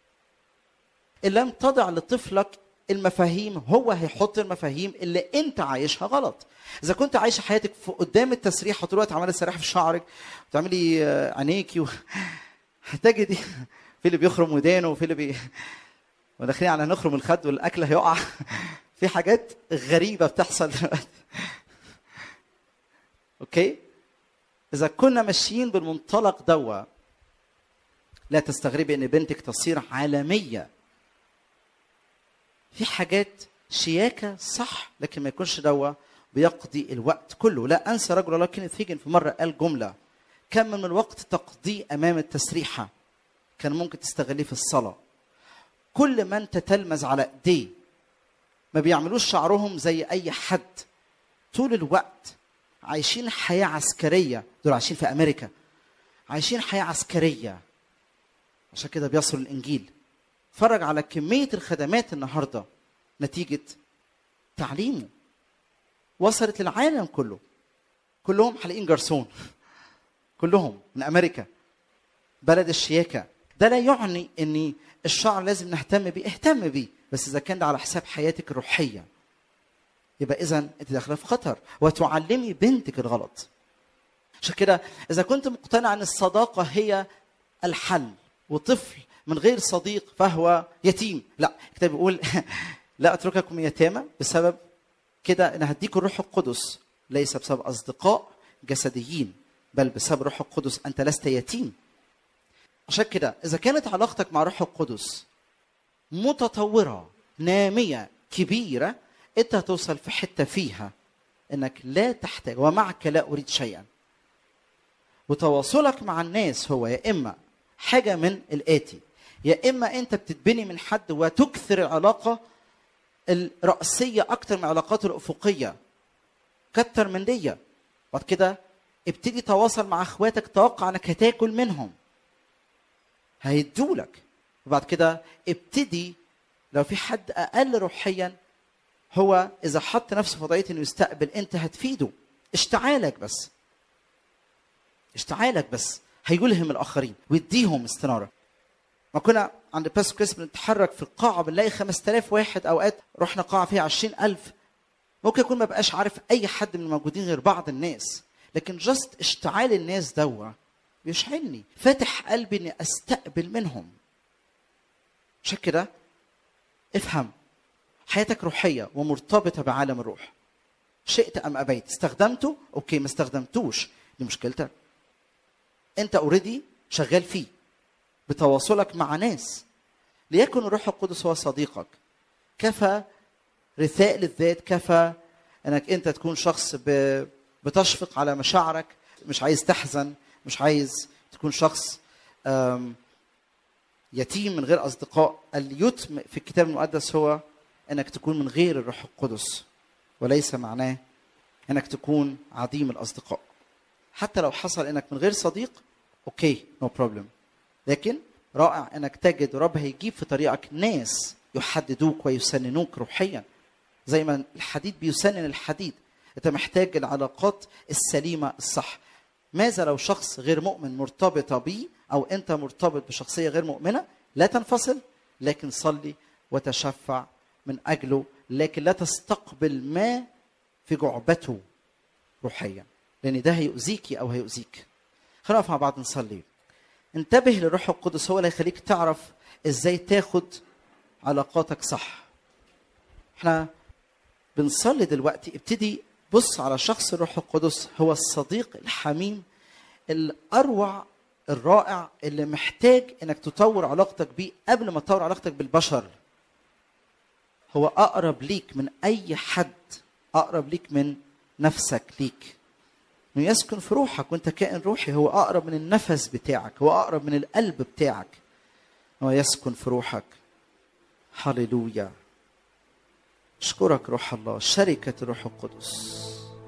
ان لم تضع لطفلك المفاهيم هو هيحط المفاهيم اللي انت عايشها غلط اذا كنت عايشه حياتك في قدام التسريح طول الوقت عماله تسرحي في شعرك وتعملي عينيكي و... هتجدي في اللي بيخرم ودانه وفي اللي بي وداخلين على نخرم الخد والاكل هيقع في حاجات غريبه بتحصل دلوقتي اوكي اذا كنا ماشيين بالمنطلق دوا لا تستغربي ان بنتك تصير عالميه في حاجات شياكه صح لكن ما يكونش دوا بيقضي الوقت كله لا انسى رجل الله كينيث هيجن في مره قال جمله كم من الوقت تقضيه امام التسريحه كان ممكن تستغليه في الصلاه كل من تتلمذ على ايديه ما بيعملوش شعرهم زي اي حد طول الوقت عايشين حياه عسكريه دول عايشين في امريكا عايشين حياه عسكريه عشان كده بيصلوا الانجيل اتفرج على كميه الخدمات النهارده نتيجه تعليمه وصلت للعالم كله كلهم حالقين جرسون كلهم من امريكا بلد الشياكه ده لا يعني ان الشعر لازم نهتم بيه اهتم بيه بس اذا كان ده على حساب حياتك الروحيه يبقى اذا انت داخله في خطر وتعلمي بنتك الغلط عشان كده اذا كنت مقتنع ان الصداقه هي الحل وطفل من غير صديق فهو يتيم لا الكتاب بيقول لا اترككم يتامى بسبب كده ان هديكم الروح القدس ليس بسبب اصدقاء جسديين بل بسبب روح القدس انت لست يتيم عشان كده اذا كانت علاقتك مع روح القدس متطوره ناميه كبيره انت هتوصل في حته فيها انك لا تحتاج ومعك لا اريد شيئا وتواصلك مع الناس هو يا اما حاجه من الاتي يا اما انت بتتبني من حد وتكثر العلاقه الرأسية أكتر من العلاقات الأفقية كتر من دي بعد كده ابتدي تواصل مع اخواتك توقع انك هتاكل منهم هيدولك وبعد كده ابتدي لو في حد اقل روحيا هو اذا حط نفسه في وضعيه انه يستقبل انت هتفيده اشتعالك بس اشتعالك بس هيلهم الاخرين ويديهم استناره ما كنا عند باس كريس بنتحرك في القاعه بنلاقي 5000 واحد اوقات رحنا قاعه فيها 20000 ممكن يكون ما بقاش عارف اي حد من الموجودين غير بعض الناس لكن جاست اشتعال الناس دوا بيشعلني فاتح قلبي اني استقبل منهم عشان كده افهم حياتك روحيه ومرتبطه بعالم الروح شئت ام ابيت استخدمته اوكي ما استخدمتوش دي مشكلتك انت اوريدي شغال فيه بتواصلك مع ناس ليكن الروح القدس هو صديقك كفى رثاء للذات كفى انك انت تكون شخص ب... بتشفق على مشاعرك مش عايز تحزن مش عايز تكون شخص أم، يتيم من غير اصدقاء اليتم في الكتاب المقدس هو انك تكون من غير الروح القدس وليس معناه انك تكون عديم الاصدقاء حتى لو حصل انك من غير صديق اوكي نو بروبلم لكن رائع انك تجد رب هيجيب في طريقك ناس يحددوك ويسننوك روحيا زي ما الحديد بيسنن الحديد انت محتاج العلاقات السليمه الصح ماذا لو شخص غير مؤمن مرتبطه بيه او انت مرتبط بشخصيه غير مؤمنه لا تنفصل لكن صلي وتشفع من اجله لكن لا تستقبل ما في جعبته روحيا لان ده هيؤذيكي او هيؤذيك خلينا نقف مع بعض نصلي انتبه للروح القدس هو اللي هيخليك تعرف ازاي تاخد علاقاتك صح احنا بنصلي دلوقتي ابتدي بص على شخص الروح القدس هو الصديق الحميم الاروع الرائع اللي محتاج انك تطور علاقتك بيه قبل ما تطور علاقتك بالبشر هو اقرب ليك من اي حد اقرب ليك من نفسك ليك انه يسكن في روحك وانت كائن روحي هو اقرب من النفس بتاعك هو اقرب من القلب بتاعك هو يسكن في روحك هللويا اشكرك روح الله شركة روح القدس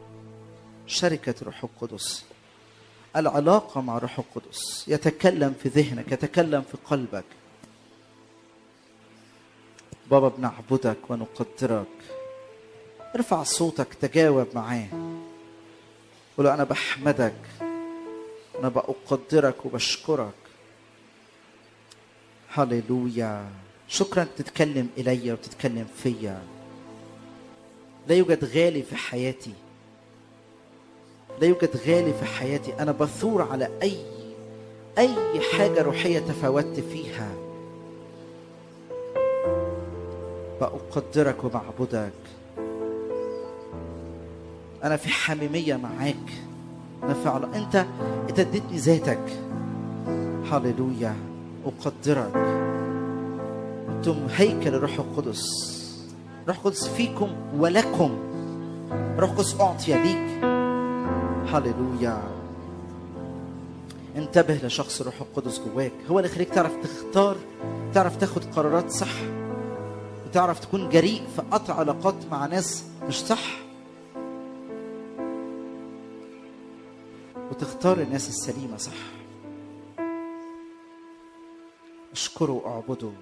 شركة روح القدس العلاقة مع روح القدس يتكلم في ذهنك يتكلم في قلبك بابا بنعبدك ونقدرك ارفع صوتك تجاوب معاه قول له انا بحمدك انا بقدرك وبشكرك هللويا شكرا تتكلم الي وتتكلم فيا لا يوجد غالي في حياتي لا يوجد غالي في حياتي انا بثور على اي اي حاجه روحيه تفاوتت فيها بقدرك وبعبدك انا في حميميه معاك انا في علا... انت انت اديتني ذاتك هللويا اقدرك انتم هيكل الروح القدس روح القدس فيكم ولكم روح القدس اعطي ليك هللويا انتبه لشخص الروح القدس جواك هو اللي يخليك تعرف تختار تعرف تاخد قرارات صح وتعرف تكون جريء في قطع علاقات مع ناس مش صح وتختار الناس السليمة صح اشكره واعبده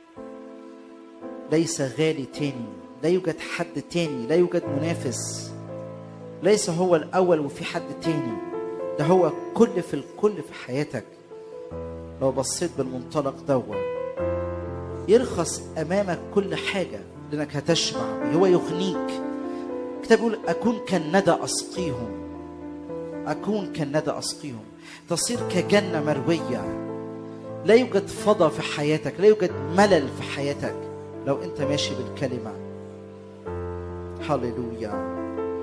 ليس غالي تاني لا يوجد حد تاني لا يوجد منافس ليس هو الأول وفي حد تاني ده هو كل في الكل في حياتك لو بصيت بالمنطلق دوا يرخص أمامك كل حاجة لأنك هتشبع بيه هو يغنيك الكتاب يقول أكون كالندى أسقيهم أكون كالندى أسقيهم تصير كجنة مروية لا يوجد فضا في حياتك لا يوجد ملل في حياتك لو أنت ماشي بالكلمة هللويا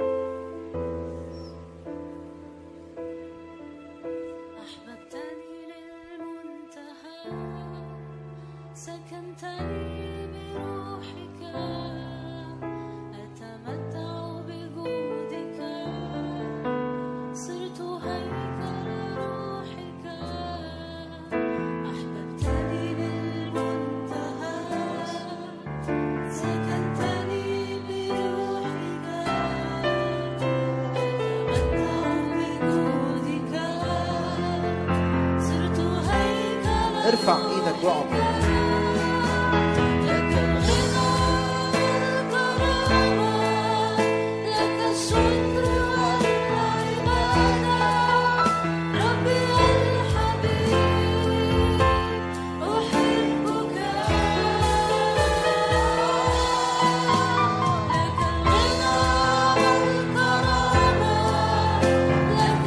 أحببتني للمنتهى سكنتني بروحك أتمتع بجودك صرت هيكل روحك أحببتني للمنتهى سكنتني بروحك أتمتع بجودك صرت هيكل ارفع ايدك واعبد لك الغنى والكرامة لك الشكر والعبادة ربي الحبيب أحبك لك الغنى والكرامة لك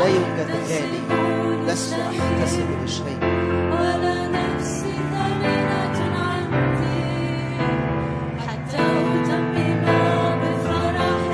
لا يوجد غالي لست احتسب لشيء ولا نفسي ثمينة عندي حتى أتمم بفرح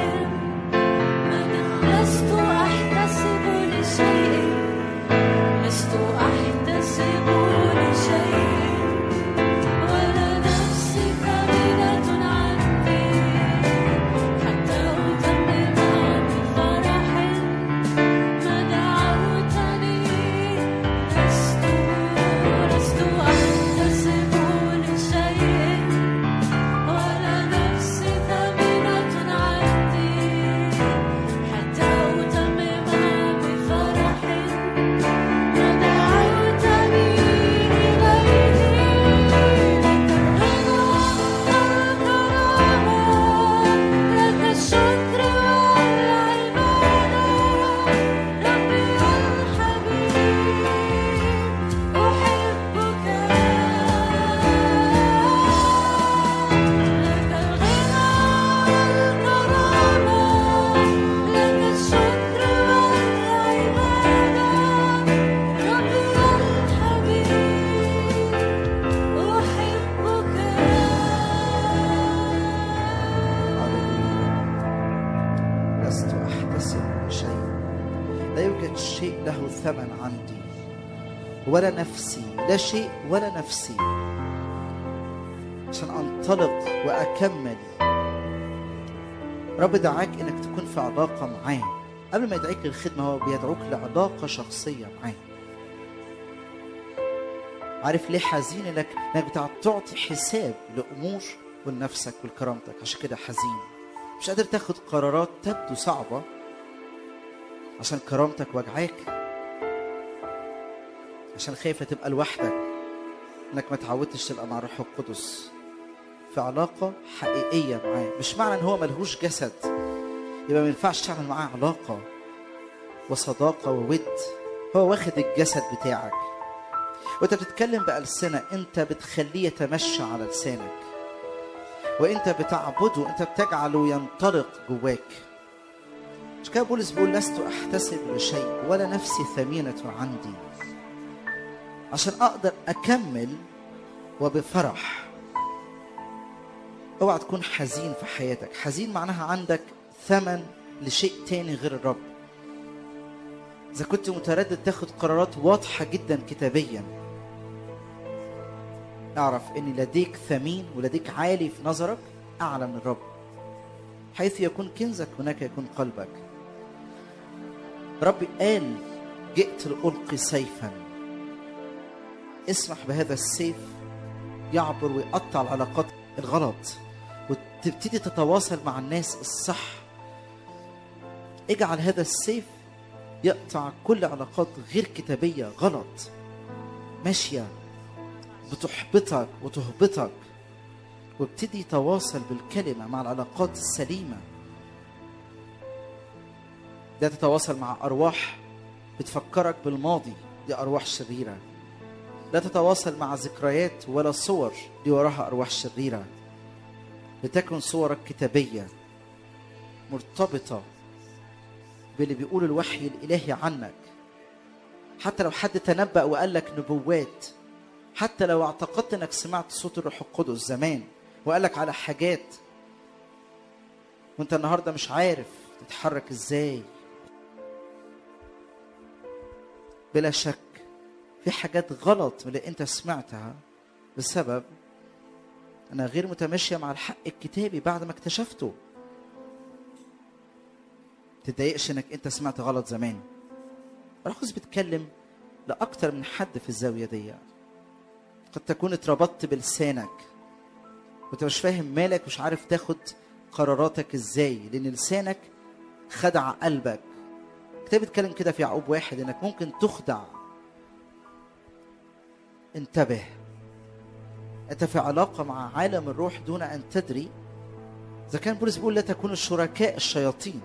من لست أحتسب لشيء لست أحتسب لشيء ولا نفسي ثمينة عندي حتى أتمم بفرح ما دعوتني لست لست أحتسب لشيء ولا نفسي ثمينة عندي حتى أتمم بفرح ما دعوتني إليه لك الرضا والكرامة لك الشكر والعبادة ربي الحبيب أحبك لك الغنى والكرامة لك الشكر والعبادة ربي الحبيب أحبك لست احتسب لشيء لا يوجد شيء له ثمن عندي ولا نفسي لا شيء ولا نفسي عشان انطلق واكمل رب دعاك انك تكون في علاقه معاه قبل ما يدعيك للخدمه هو بيدعوك لعلاقه شخصيه معاه عارف ليه حزين انك انك بتاع- تعطي حساب لامور ولنفسك ولكرامتك عشان كده حزين مش قادر تاخد قرارات تبدو صعبه عشان كرامتك وجعاك عشان خايف لا تبقى لوحدك انك ما تعودتش تبقى مع الروح القدس في علاقة حقيقية معاه مش معنى ان هو ملهوش جسد يبقى ما ينفعش تعمل معاه علاقة وصداقة وود هو واخد الجسد بتاعك وانت بتتكلم بألسنة انت بتخليه يتمشى على لسانك وانت بتعبده انت بتجعله ينطلق جواك عشان كده بولس بيقول لست احتسب لشيء ولا نفسي ثمينة عندي عشان اقدر اكمل وبفرح اوعى تكون حزين في حياتك حزين معناها عندك ثمن لشيء تاني غير الرب اذا كنت متردد تاخد قرارات واضحة جدا كتابيا اعرف ان لديك ثمين ولديك عالي في نظرك اعلى من الرب حيث يكون كنزك هناك يكون قلبك ربي قال جئت لألقي سيفا اسمح بهذا السيف يعبر ويقطع العلاقات الغلط وتبتدي تتواصل مع الناس الصح اجعل هذا السيف يقطع كل علاقات غير كتابية غلط ماشية بتحبطك وتهبطك وابتدي تواصل بالكلمة مع العلاقات السليمة لا تتواصل مع أرواح بتفكرك بالماضي دي أرواح شريرة لا تتواصل مع ذكريات ولا صور دي وراها أرواح شريرة لتكن صورك كتابية مرتبطة باللي بيقول الوحي الإلهي عنك حتى لو حد تنبأ وقال لك نبوات حتى لو اعتقدت انك سمعت صوت الروح القدس زمان وقال لك على حاجات وانت النهارده مش عارف تتحرك ازاي بلا شك في حاجات غلط من اللي انت سمعتها بسبب انها غير متماشيه مع الحق الكتابي بعد ما اكتشفته تتضايقش انك انت سمعت غلط زمان القدس بيتكلم لاكتر من حد في الزاويه دي قد تكون اتربطت بلسانك وانت مش فاهم مالك مش عارف تاخد قراراتك ازاي لان لسانك خدع قلبك الكتاب بيتكلم كده في يعقوب واحد انك ممكن تخدع انتبه انت في علاقة مع عالم الروح دون ان تدري اذا كان بولس بيقول لا تكونوا شركاء الشياطين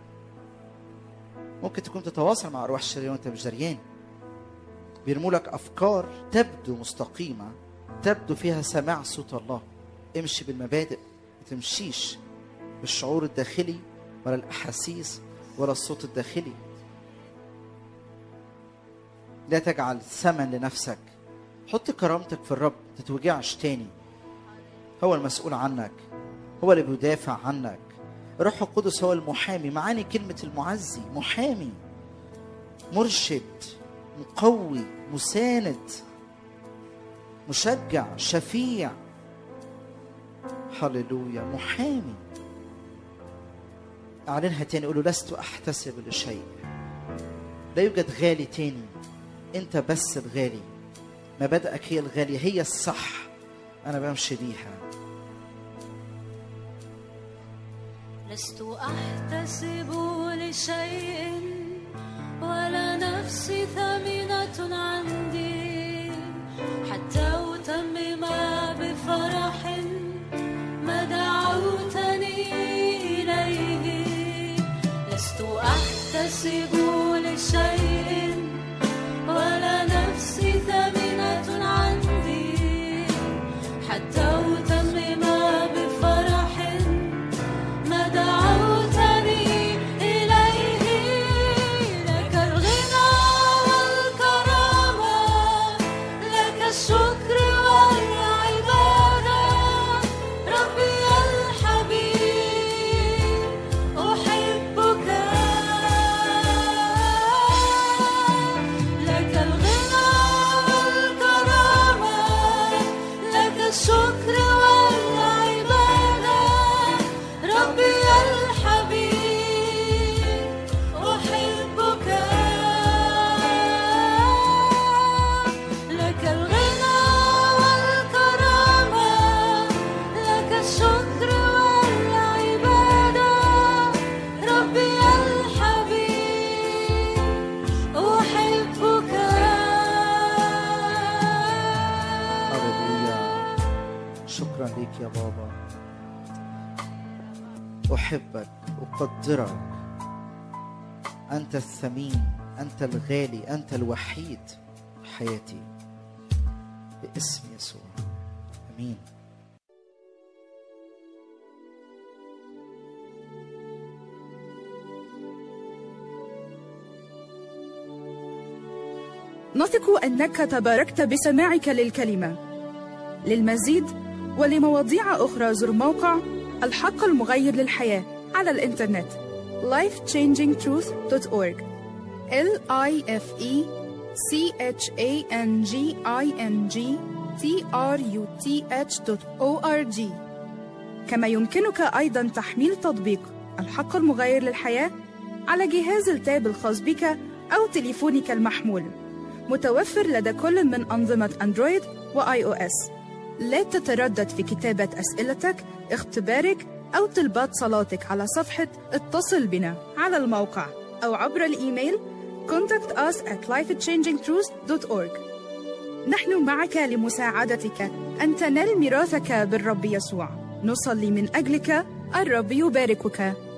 ممكن تكون تتواصل مع ارواح الشريره وانت مش دريان بيرموا لك افكار تبدو مستقيمه تبدو فيها سماع صوت الله امشي بالمبادئ ما تمشيش بالشعور الداخلي ولا الاحاسيس ولا الصوت الداخلي لا تجعل ثمن لنفسك حط كرامتك في الرب ما تتوجعش تاني هو المسؤول عنك هو اللي بيدافع عنك الروح القدس هو المحامي معاني كلمة المعزي محامي مرشد مقوي مساند مشجع شفيع هللويا محامي اعلنها تاني قول له لست احتسب لشيء لا يوجد غالي تاني انت بس الغالي مبادئك هي الغالية هي الصح انا بمشي بيها لست أحتسب لشيء ولا نفسي ثمينة عندي حتى أتمم بفرح ما دعوتني إليه لست أحتسب لشيء ولا نفسي ثمينة عندي حتى أتمم بفرح ما دعوتني إليه لك الغنى والكرامة لك الشكر والعبادة ربي الحبيب أحبك لك الغنى والكرامة لك الشكر والعبادة ربي الحبيب أحبك لك الغنى والكرامة لك الشكر والعبادة ربي الحبيب أحبك هللويا شكرا ليك يا بابا احبك اقدرك انت الثمين انت الغالي انت الوحيد في حياتي باسم يسوع امين نثق انك تباركت بسماعك للكلمه للمزيد ولمواضيع اخرى زر موقع الحق المغير للحياه على الانترنت lifechangingtruth.org l i f e c h a n g i n g t r u t h o r g كما يمكنك ايضا تحميل تطبيق الحق المغير للحياه على جهاز التاب الخاص بك او تليفونك المحمول متوفر لدى كل من أنظمة أندرويد وآي أو إس. لا تتردد في كتابة أسئلتك، اختبارك أو طلبات صلاتك على صفحة اتصل بنا على الموقع أو عبر الإيميل contact us at lifechangingtruth.org نحن معك لمساعدتك أن تنال ميراثك بالرب يسوع نصلي من أجلك الرب يباركك